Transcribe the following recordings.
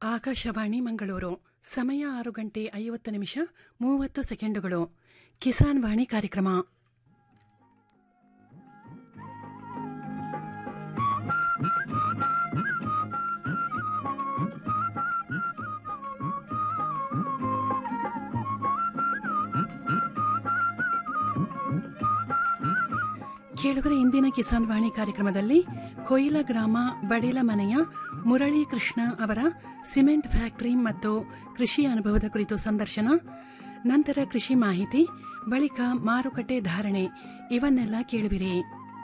ಆಕಾಶವಾಣಿ ಮಂಗಳೂರು ಸಮಯ ಆರು ಗಂಟೆ ಐವತ್ತು ನಿಮಿಷ ಮೂವತ್ತು ಸೆಕೆಂಡುಗಳು ಕಿಸಾನ್ ವಾಣಿ ಕಾರ್ಯಕ್ರಮ ಕೇಳುಗರ ಇಂದಿನ ಕಿಸಾನ್ ವಾಣಿ ಕಾರ್ಯಕ್ರಮದಲ್ಲಿ ಕೊಯಿಲ ಗ್ರಾಮ ಬಡೇಲ ಮನೆಯ ಮುರಳಿ ಕೃಷ್ಣ ಅವರ ಸಿಮೆಂಟ್ ಫ್ಯಾಕ್ಟರಿ ಮತ್ತು ಕೃಷಿ ಅನುಭವದ ಕುರಿತು ಸಂದರ್ಶನ ನಂತರ ಕೃಷಿ ಮಾಹಿತಿ ಬಳಿಕ ಮಾರುಕಟ್ಟೆ ಧಾರಣೆ ಇವನ್ನೆಲ್ಲ ಕೇಳುವಿರಿ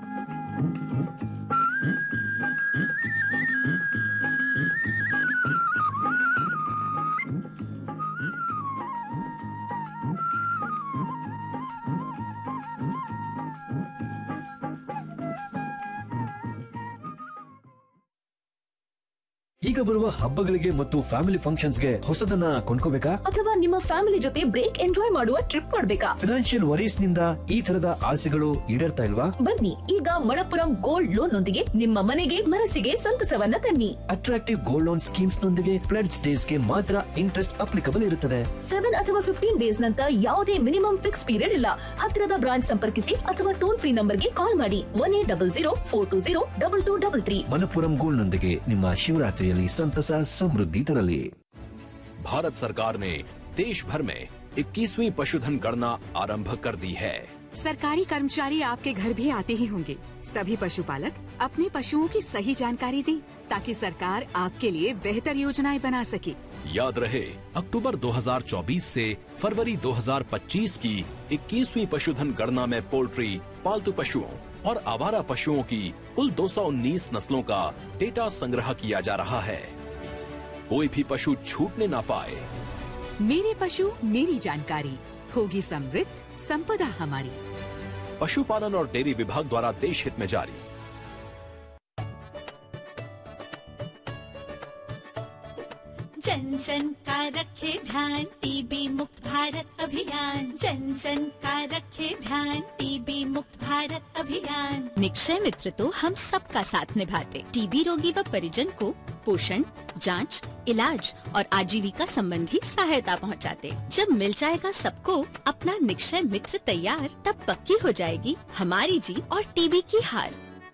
ಈಗ ಬರುವ ಹಬ್ಬಗಳಿಗೆ ಮತ್ತು ಫ್ಯಾಮಿಲಿ ಫಂಕ್ಷನ್ಸ್ಗೆ ಹೊಸದನ್ನ ಕೊಂಡ್ಕೋಬೇಕಾ ಅಥವಾ ನಿಮ್ಮ ಫ್ಯಾಮಿಲಿ ಜೊತೆ ಬ್ರೇಕ್ ಎಂಜಾಯ್ ಮಾಡುವ ಟ್ರಿಪ್ ಮಾಡ್ಬೇಕಾ ಫಿನಾನ್ಷಿಯಲ್ ವರೀಸ್ ನಿಂದ ಈ ತರದ ಆಸೆಗಳು ಈಡೇರ್ತಾ ಇಲ್ವಾ ಬನ್ನಿ ಈಗ ಮಣಪುರಂ ಗೋಲ್ಡ್ ಲೋನ್ ನೊಂದಿಗೆ ನಿಮ್ಮ ಮನೆಗೆ ಮನಸ್ಸಿಗೆ ಸಂತಸವನ್ನ ತನ್ನಿ ಅಟ್ರಾಕ್ಟಿವ್ ಗೋಲ್ಡ್ ಲೋನ್ ಸ್ಕೀಮ್ಸ್ ನೊಂದಿಗೆ ಪ್ಲೆಡ್ಸ್ ಡೇಸ್ ಗೆ ಮಾತ್ರ ಇಂಟ್ರೆಸ್ಟ್ ಅಪ್ಲಿಕಬಲ್ ಇರುತ್ತದೆ ಸೆವೆನ್ ಅಥವಾ ಫಿಫ್ಟೀನ್ ಡೇಸ್ ನಂತರ ಯಾವುದೇ ಮಿನಿಮಮ್ ಫಿಕ್ಸ್ ಪೀರಿಯಡ್ ಇಲ್ಲ ಹತ್ತಿರದ ಬ್ರಾಂಚ್ ಸಂಪರ್ಕಿಸಿ ಅಥವಾ ಟೋಲ್ ಫ್ರೀ ನಂಬರ್ಗೆ ಕಾಲ್ ಮಾಡಿ one eight double zero four two zero double two double three Manappuram gold ನೊಂದಿಗೆ ನಿಮ್ಮ ಶಿವರಾತ್ರಿಯಲ್ಲಿ ಸಂತಸ ಸಮೃದ್ಧಿ ತರಲಿ भारत सरकार ने देश भर में 21वीं पशुधन गणना आरंभ कर दी है सरकारी कर्मचारी आपके घर भी आते ही होंगे सभी पशुपालक अपने पशुओं की सही जानकारी दें ताकि सरकार आपके लिए बेहतर योजनाएं बना सके याद रहे अक्टूबर 2024 से फरवरी 2025 की 21वीं पशुधन गणना में पोल्ट्री पालतू पशुओं और आवारा पशुओं की कुल 219 नस्लों का डेटा संग्रह किया जा रहा है कोई भी पशु छूटने ना पाए मेरे पशु मेरी जानकारी होगी समृद्ध संपदा हमारी पशुपालन और डेयरी विभाग द्वारा देश हित में जारी जन जन का रखे ध्यान टीबी मुक्त भारत अभियान जन जन का रखे ध्यान टीबी मुक्त भारत अभियान निक्षय मित्र तो हम सबका साथ निभाते टीबी रोगी व परिजन को पोषण जांच, इलाज और आजीविका संबंधी सहायता पहुंचाते। जब मिल जाएगा सबको अपना निक्षय मित्र तैयार तब पक्की हो जाएगी हमारी जीत और टीबी की हार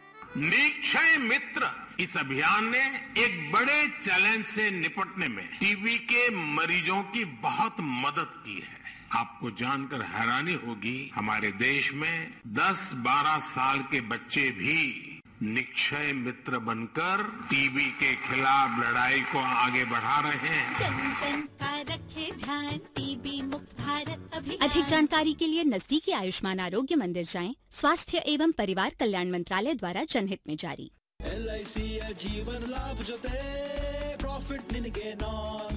निक्षय मित्र इस अभियान ने एक बड़े चैलेंज से निपटने में टीबी के मरीजों की बहुत मदद की है आपको जानकर हैरानी होगी हमारे देश में 10-12 साल के बच्चे भी निक्षय मित्र बनकर टीबी के खिलाफ लड़ाई को आगे बढ़ा रहे हैं जन जन का रखे ध्यान टीबी मुक्त भारत अभियान अधिक जानकारी के लिए नजदीकी आयुष्मान आरोग्य मंदिर जाएं स्वास्थ्य एवं परिवार कल्याण मंत्रालय द्वारा जनहित में जारी ಎಲ್ಐಸಿಯ ಜೀವನ ಲಾಭ ಜೊತೆ ಪ್ರಾಫಿಟ್ ನಿನಗೆ ನಾನ್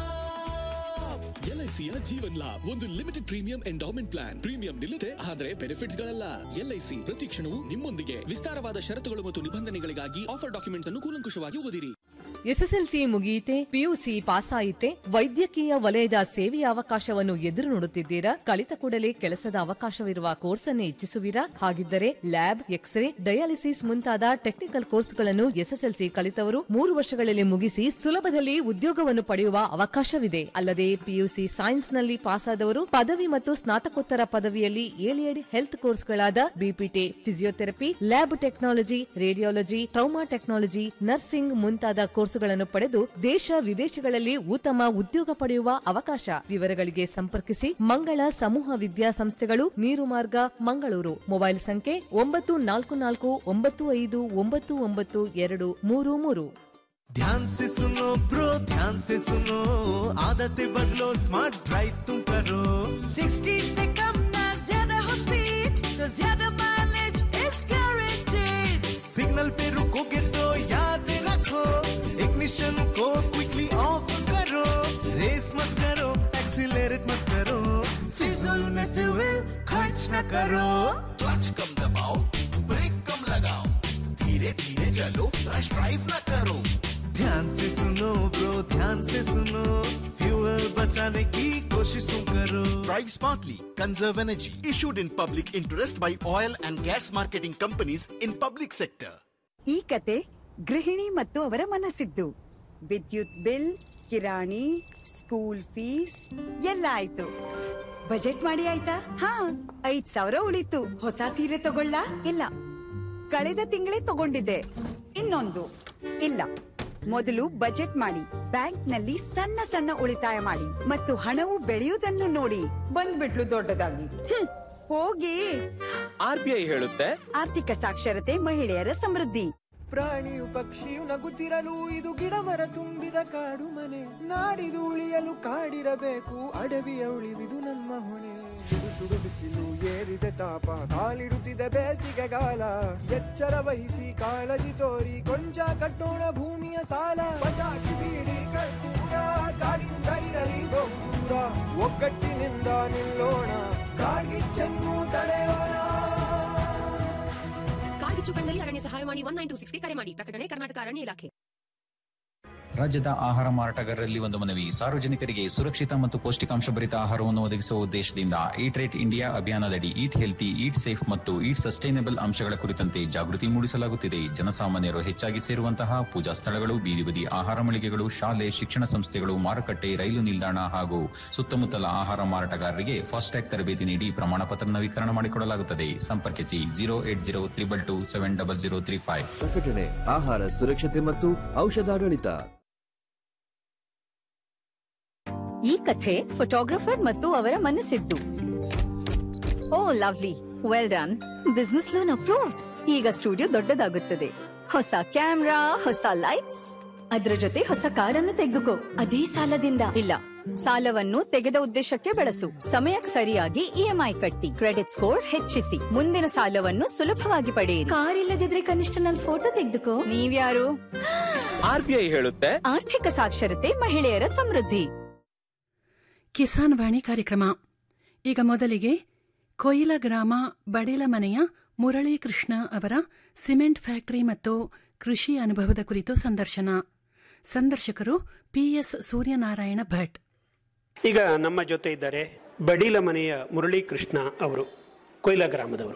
ಸ್ಟಾಪ್ ಎಲ್ಐಸಿಯ ಜೀವನ್ ಲಾಭ್ ಒಂದು limited premium endowment plan premium ನಿಲ್ಲದೆ ಆದರೆ ಬೆನಿಫಿಟ್ಸ್ ಗಳಲ್ಲ ಎಲ್ಐಸಿ ಪ್ರತಿ ಕ್ಷಣವೂ ನಿಮ್ಮೊಂದಿಗೆ ವಿಸ್ತಾರವಾದ ಷರತ್ತುಗಳು ಮತ್ತು ನಿಬಂಧನೆಗಳಿಗಾಗಿ ಆಫರ್ ಡಾಕ್ಯುಮೆಂಟ್ಸ್ ಅನ್ನು ಕೂಲಂಕುಷವಾಗಿ ಓದಿರಿ ಎಸ್ಎಸ್ಎಲ್ಸಿ ಮುಗಿಯಿತೆ ಪಿಯುಸಿ ಪಾಸ್ ಆಯಿತೆ ವೈದ್ಯಕೀಯ ವಲಯದ ಸೇವೆಯ ಅವಕಾಶವನ್ನು ಎದುರು ನೋಡುತ್ತಿದ್ದೀರಾ ಕಲಿತ ಕೂಡಲೇ ಕೆಲಸದ ಅವಕಾಶವಿರುವ ಕೋರ್ಸ್ ಅನ್ನು ಇಚ್ಛಿಸುವಿರಾ ಹಾಗಿದ್ದರೆ ಲ್ಯಾಬ್ ಎಕ್ಸ್ರೇ ಡಯಾಲಿಸಿಸ್ ಮುಂತಾದ ಟೆಕ್ನಿಕಲ್ ಕೋರ್ಸ್ಗಳನ್ನು ಎಸ್ಎಸ್ಎಲ್ಸಿ ಕಲಿತವರು ಮೂರು ವರ್ಷಗಳಲ್ಲಿ ಮುಗಿಸಿ ಸುಲಭದಲ್ಲಿ ಉದ್ಯೋಗವನ್ನು ಪಡೆಯುವ ಅವಕಾಶವಿದೆ ಅಲ್ಲದೆ ಪಿಯುಸಿ ಸೈನ್ಸ್ನಲ್ಲಿ ಪಾಸಾದವರು ಪದವಿ ಮತ್ತು ಸ್ನಾತಕೋತ್ತರ ಪದವಿಯಲ್ಲಿ ಏಲಿಯಡ್ ಹೆಲ್ತ್ ಕೋರ್ಸ್ಗಳಾದ BPT physiotherapy lab technology radiology trauma technology nursing ಮುಂತಾದ ಕೋರ್ಸುಗಳನ್ನು ಪಡೆದು ದೇಶ ವಿದೇಶಗಳಲ್ಲಿ ಉತ್ತಮ ಉದ್ಯೋಗ ಪಡೆಯುವ ಅವಕಾಶ ವಿವರಗಳಿಗೆ ಸಂಪರ್ಕಿಸಿ ಮಂಗಳ ಸಮೂಹ ವಿದ್ಯಾಸಂಸ್ಥೆಗಳು ನೀರು ಮಾರ್ಗ ಮಂಗಳೂರು ಮೊಬೈಲ್ ಸಂಖ್ಯೆ ಒಂಬತ್ತು ನಾಲ್ಕು ನಾಲ್ಕು ಒಂಬತ್ತು ಐದು ಒಂಬತ್ತು ಒಂಬತ್ತು ಎರಡು ಮೂರು ಮೂರು ध्यान से सुनो ब्रो ध्यान से सुनो आदतें बदलो स्मार्ट ड्राइव तुम करो 60 से कम ना ज्यादा हो स्पीड तो ज्यादा माइलेज इज गारंटेड सिग्नल पे रुकोगे तो याद रखो इग्निशन को क्विकली ऑफ करो रेस मत करो एक्सीलरेट मत करो फिजूल में फ्यूल खर्च न करो क्लच कम दबाओ ब्रेक कम लगाओ धीरे धीरे चलो रश ड्राइव न करो ध्यान से सुनो ब्रो ध्यान से सुनो फ्यूल बचाने की कोशिश तुम करो Drive smartly, conserve energy. Issued in public interest by oil and gas marketing companies in public sector. ಈ ಕತೆ ಗೃಹಿಣಿ ಮತ್ತು ಅವರ ಮನಸ್ಸಿದ್ದು ವಿದ್ಯುತ್ ಬಿಲ್ ಕಿರಾಣಿ ಸ್ಕೂಲ್ ಫೀಸ್ ಎಲ್ಲ ಆಯ್ತು ಬಜೆಟ್ ಮಾಡಿ ಆಯ್ತಾ ಹಾ ಐದ್ ಸಾವಿರ ಉಳಿತು ಹೊಸ ಸೀರೆ ತಗೊಳ್ಳ ಇಲ್ಲ ಕಳೆದ ತಿಂಗಳೇ ತಗೊಂಡಿದ್ದೆ ಇನ್ನೊಂದು ಇಲ್ಲ ಮೊದಲು ಬಜೆಟ್ ಮಾಡಿ ಬ್ಯಾಂಕ್ನಲ್ಲಿ ಸಣ್ಣ ಸಣ್ಣ ಉಳಿತಾಯ ಮಾಡಿ ಮತ್ತು ಹಣವು ಬೆಳೆಯುವುದನ್ನು ನೋಡಿ ಬಂದ್ಬಿಟ್ಲು ದೊಡ್ಡದಾಗಿ ಹ್ಮ್, ಹೋಗಿ ಆರ್ ಬಿ ಐ ಹೇಳುತ್ತೆ ಆರ್ಥಿಕ ಸಾಕ್ಷರತೆ ಮಹಿಳೆಯರ ಸಮೃದ್ಧಿ ಪ್ರಾಣಿಯು ಪಕ್ಷಿಯು ನಗುತ್ತಿರಲು ಇದು ಗಿಡ ಮರ ತುಂಬಿದ ಕಾಡು ಮನೆ ನಾಡಿದು ಉಳಿಯಲು ಕಾಡಿರಬೇಕು ಅಡವಿಯ ಉಳಿವಿದು ನಮ್ಮ ಹೊಣೆ ಸುಡು ಸುಡು ಬಿಸಿಲು ಏರಿದೆ ತಾಪ ಕಾಲಿಡುತ್ತಿದೆ ಬೇಸಿಗೆಗಾಲ ಎಚ್ಚರ ವಹಿಸಿ ಕಾಳಜಿ ತೋರಿ ಕೊಂಚ ಕಟ್ಟೋಣ ಭೂಮಿಯ ಸಾಲ ಪಟಾಕಿ ಬೀಡಿ ಕರ್ಪೂರ ಕಾಡಿಂದ ಇರಲಿ ದೂರ ಒಗ್ಗಟ್ಟಿನಿಂದ ನಿಲ್ಲೋಣ ಕಾಡ್ಗಿಚ್ಚನ್ನು ತಡೆಯೋಣ ಕಾಡ್ಗಿಚ್ಚು ಕಂಡಲ್ಲಿ ಅರಣ್ಯ ಸಹಾಯವಾಣಿ ಒನ್ ನೈನ್ ಟೂ ಸಿಕ್ಸ್ಗೆ ಕರೆ ಮಾಡಿ ಪ್ರಕಟಣೆ ಕರ್ನಾಟಕ ಅರಣ್ಯ ಇಲಾಖೆ ರಾಜ್ಯದ ಆಹಾರ ಮಾರಾಟಗಾರರಲ್ಲಿ ಒಂದು ಮನವಿ ಸಾರ್ವಜನಿಕರಿಗೆ ಸುರಕ್ಷಿತ ಮತ್ತು ಪೌಷ್ಟಿಕಾಂಶ ಭರಿತ ಆಹಾರವನ್ನು ಒದಗಿಸುವ ಉದ್ದೇಶದಿಂದ ಈಟ್ ರೇಟ್ ಇಂಡಿಯಾ ಅಭಿಯಾನದಡಿ ಈಟ್ ಹೆಲ್ತಿ ಈಟ್ ಸೇಫ್ ಮತ್ತು ಈಟ್ ಸಸ್ಟೈನಬಲ್ ಅಂಶಗಳ ಕುರಿತಂತೆ ಜಾಗೃತಿ ಮೂಡಿಸಲಾಗುತ್ತಿದೆ ಜನಸಾಮಾನ್ಯರು ಹೆಚ್ಚಾಗಿ ಸೇರುವಂತಹ ಪೂಜಾ ಸ್ಥಳಗಳು ಬೀದಿ ಬದಿ ಆಹಾರ ಮಳಿಗೆಗಳು ಶಾಲೆ ಶಿಕ್ಷಣ ಸಂಸ್ಥೆಗಳು ಮಾರುಕಟ್ಟೆ ರೈಲು ನಿಲ್ದಾಣ ಹಾಗೂ ಸುತ್ತಮುತ್ತಲ ಆಹಾರ ಮಾರಾಟಗಾರರಿಗೆ ಫಾಸ್ಟ್ಯಾಗ್ ತರಬೇತಿ ನೀಡಿ ಪ್ರಮಾಣ ಪತ್ರ ನವೀಕರಣ ಮಾಡಿಕೊಡಲಾಗುತ್ತದೆ ಸಂಪರ್ಕಿಸಿ zero eight zero triple two seven double zero three five ಪ್ರಕಟಣೆ ಆಹಾರ ಸುರಕ್ಷತೆ ಮತ್ತು ಔಷಧಾಡಳಿತ ಈ ಕಥೆ ಫೋಟೋಗ್ರಫರ್ ಮತ್ತು ಅವರ ಮನಸ್ಸಿದ್ದು oh lovely well done business loan approved ಈಗ ಸ್ಟುಡಿಯೋ ದೊಡ್ಡದಾಗುತ್ತದೆ ಹೊಸ ಕ್ಯಾಮ್ರಾ ಹೊಸ ಲೈಟ್ಸ್ ಅದ್ರ ಜೊತೆ ಹೊಸ ಕಾರನ್ನು ತೆಗೆದುಕೋ ಅದೇ ಸಾಲದಿಂದ ಇಲ್ಲ ಸಾಲವನ್ನು ತೆಗೆದ ಉದ್ದೇಶಕ್ಕೆ ಬಳಸು ಸಮಯಕ್ಕೆ ಸರಿಯಾಗಿ ಇಎಂಐ ಕಟ್ಟಿ ಕ್ರೆಡಿಟ್ ಸ್ಕೋರ್ ಹೆಚ್ಚಿಸಿ ಮುಂದಿನ ಸಾಲವನ್ನು ಸುಲಭವಾಗಿ ಪಡೆಯಿರಿ ಕಾರ್ ಇಲ್ಲದಿದ್ರೆ ಕನಿಷ್ಠ ನನ್ನ ಫೋಟೋ ತೆಗೆದುಕೋ ನೀವ್ಯಾರು ಆರ್ ಬಿ ಐ ಹೇಳುತ್ತೆ ಆರ್ಥಿಕ ಸಾಕ್ಷರತೆ ಮಹಿಳೆಯರ ಸಮೃದ್ಧಿ ಕಿಸಾನ್ ವಾಣಿ ಕಾರ್ಯಕ್ರಮ ಈಗ ಮೊದಲಿಗೆ ಕೊಯಿಲ ಗ್ರಾಮ ಬಡಿಲ ಮನೆಯ ಮುರಳಿ ಕೃಷ್ಣ ಅವರ ಸಿಮೆಂಟ್ ಫ್ಯಾಕ್ಟರಿ ಮತ್ತು ಕೃಷಿ ಅನುಭವದ ಕುರಿತು ಸಂದರ್ಶನ ಸಂದರ್ಶಕರು ಪಿಎಸ್ ಸೂರ್ಯನಾರಾಯಣ ಭಟ್ ಈಗ ನಮ್ಮ ಜೊತೆ ಇದ್ದಾರೆ ಬಡೀಲ ಮನೆಯ ಮುರಳೀಕೃಷ್ಣ ಅವರು ಕೊಯ್ಲಾ ಗ್ರಾಮದವರು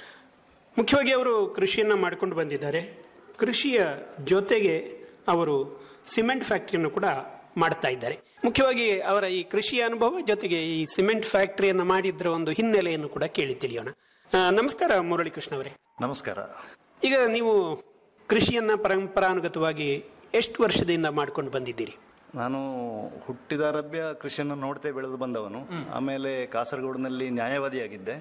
ಮುಖ್ಯವಾಗಿ ಅವರು ಕೃಷಿಯನ್ನು ಮಾಡಿಕೊಂಡು ಬಂದಿದ್ದಾರೆ ಕೃಷಿಯ ಜೊತೆಗೆ ಅವರು ಸಿಮೆಂಟ್ ಫ್ಯಾಕ್ಟರಿಯನ್ನು ಕೂಡ ಮಾಡ್ತಾ ಇದ್ದಾರೆ ಮುಖ್ಯವಾಗಿ ಅವರ ಈ ಕೃಷಿ ಅನುಭವ ಜೊತೆಗೆ ಈ ಸಿಮೆಂಟ್ ಫ್ಯಾಕ್ಟರಿಯನ್ನು ಮಾಡಿದ್ರ ಒಂದು ಹಿನ್ನೆಲೆಯನ್ನು ಕೂಡ ಕೇಳಿ ತಿಳಿಯೋಣ ಆ, ನಮಸ್ಕಾರ ಮುರಳೀಕೃಷ್ಣ ಅವರೇ ನಮಸ್ಕಾರ ಈಗ ನೀವು ಕೃಷಿಯನ್ನ ಪರಂಪರಾನುಗತವಾಗಿ ಎಷ್ಟು ವರ್ಷದಿಂದ ಮಾಡ್ಕೊಂಡು ಬಂದಿದ್ದೀರಿ ನಾನು ಹುಟ್ಟಿದಾರಭ್ಯ ಕೃಷಿಯನ್ನು ನೋಡ್ತೇ ಬೆಳೆದು ಬಂದವನು ಆಮೇಲೆ ಕಾಸರಗೋಡಿನಲ್ಲಿ ನ್ಯಾಯವಾದಿಯಾಗಿದ್ದೆ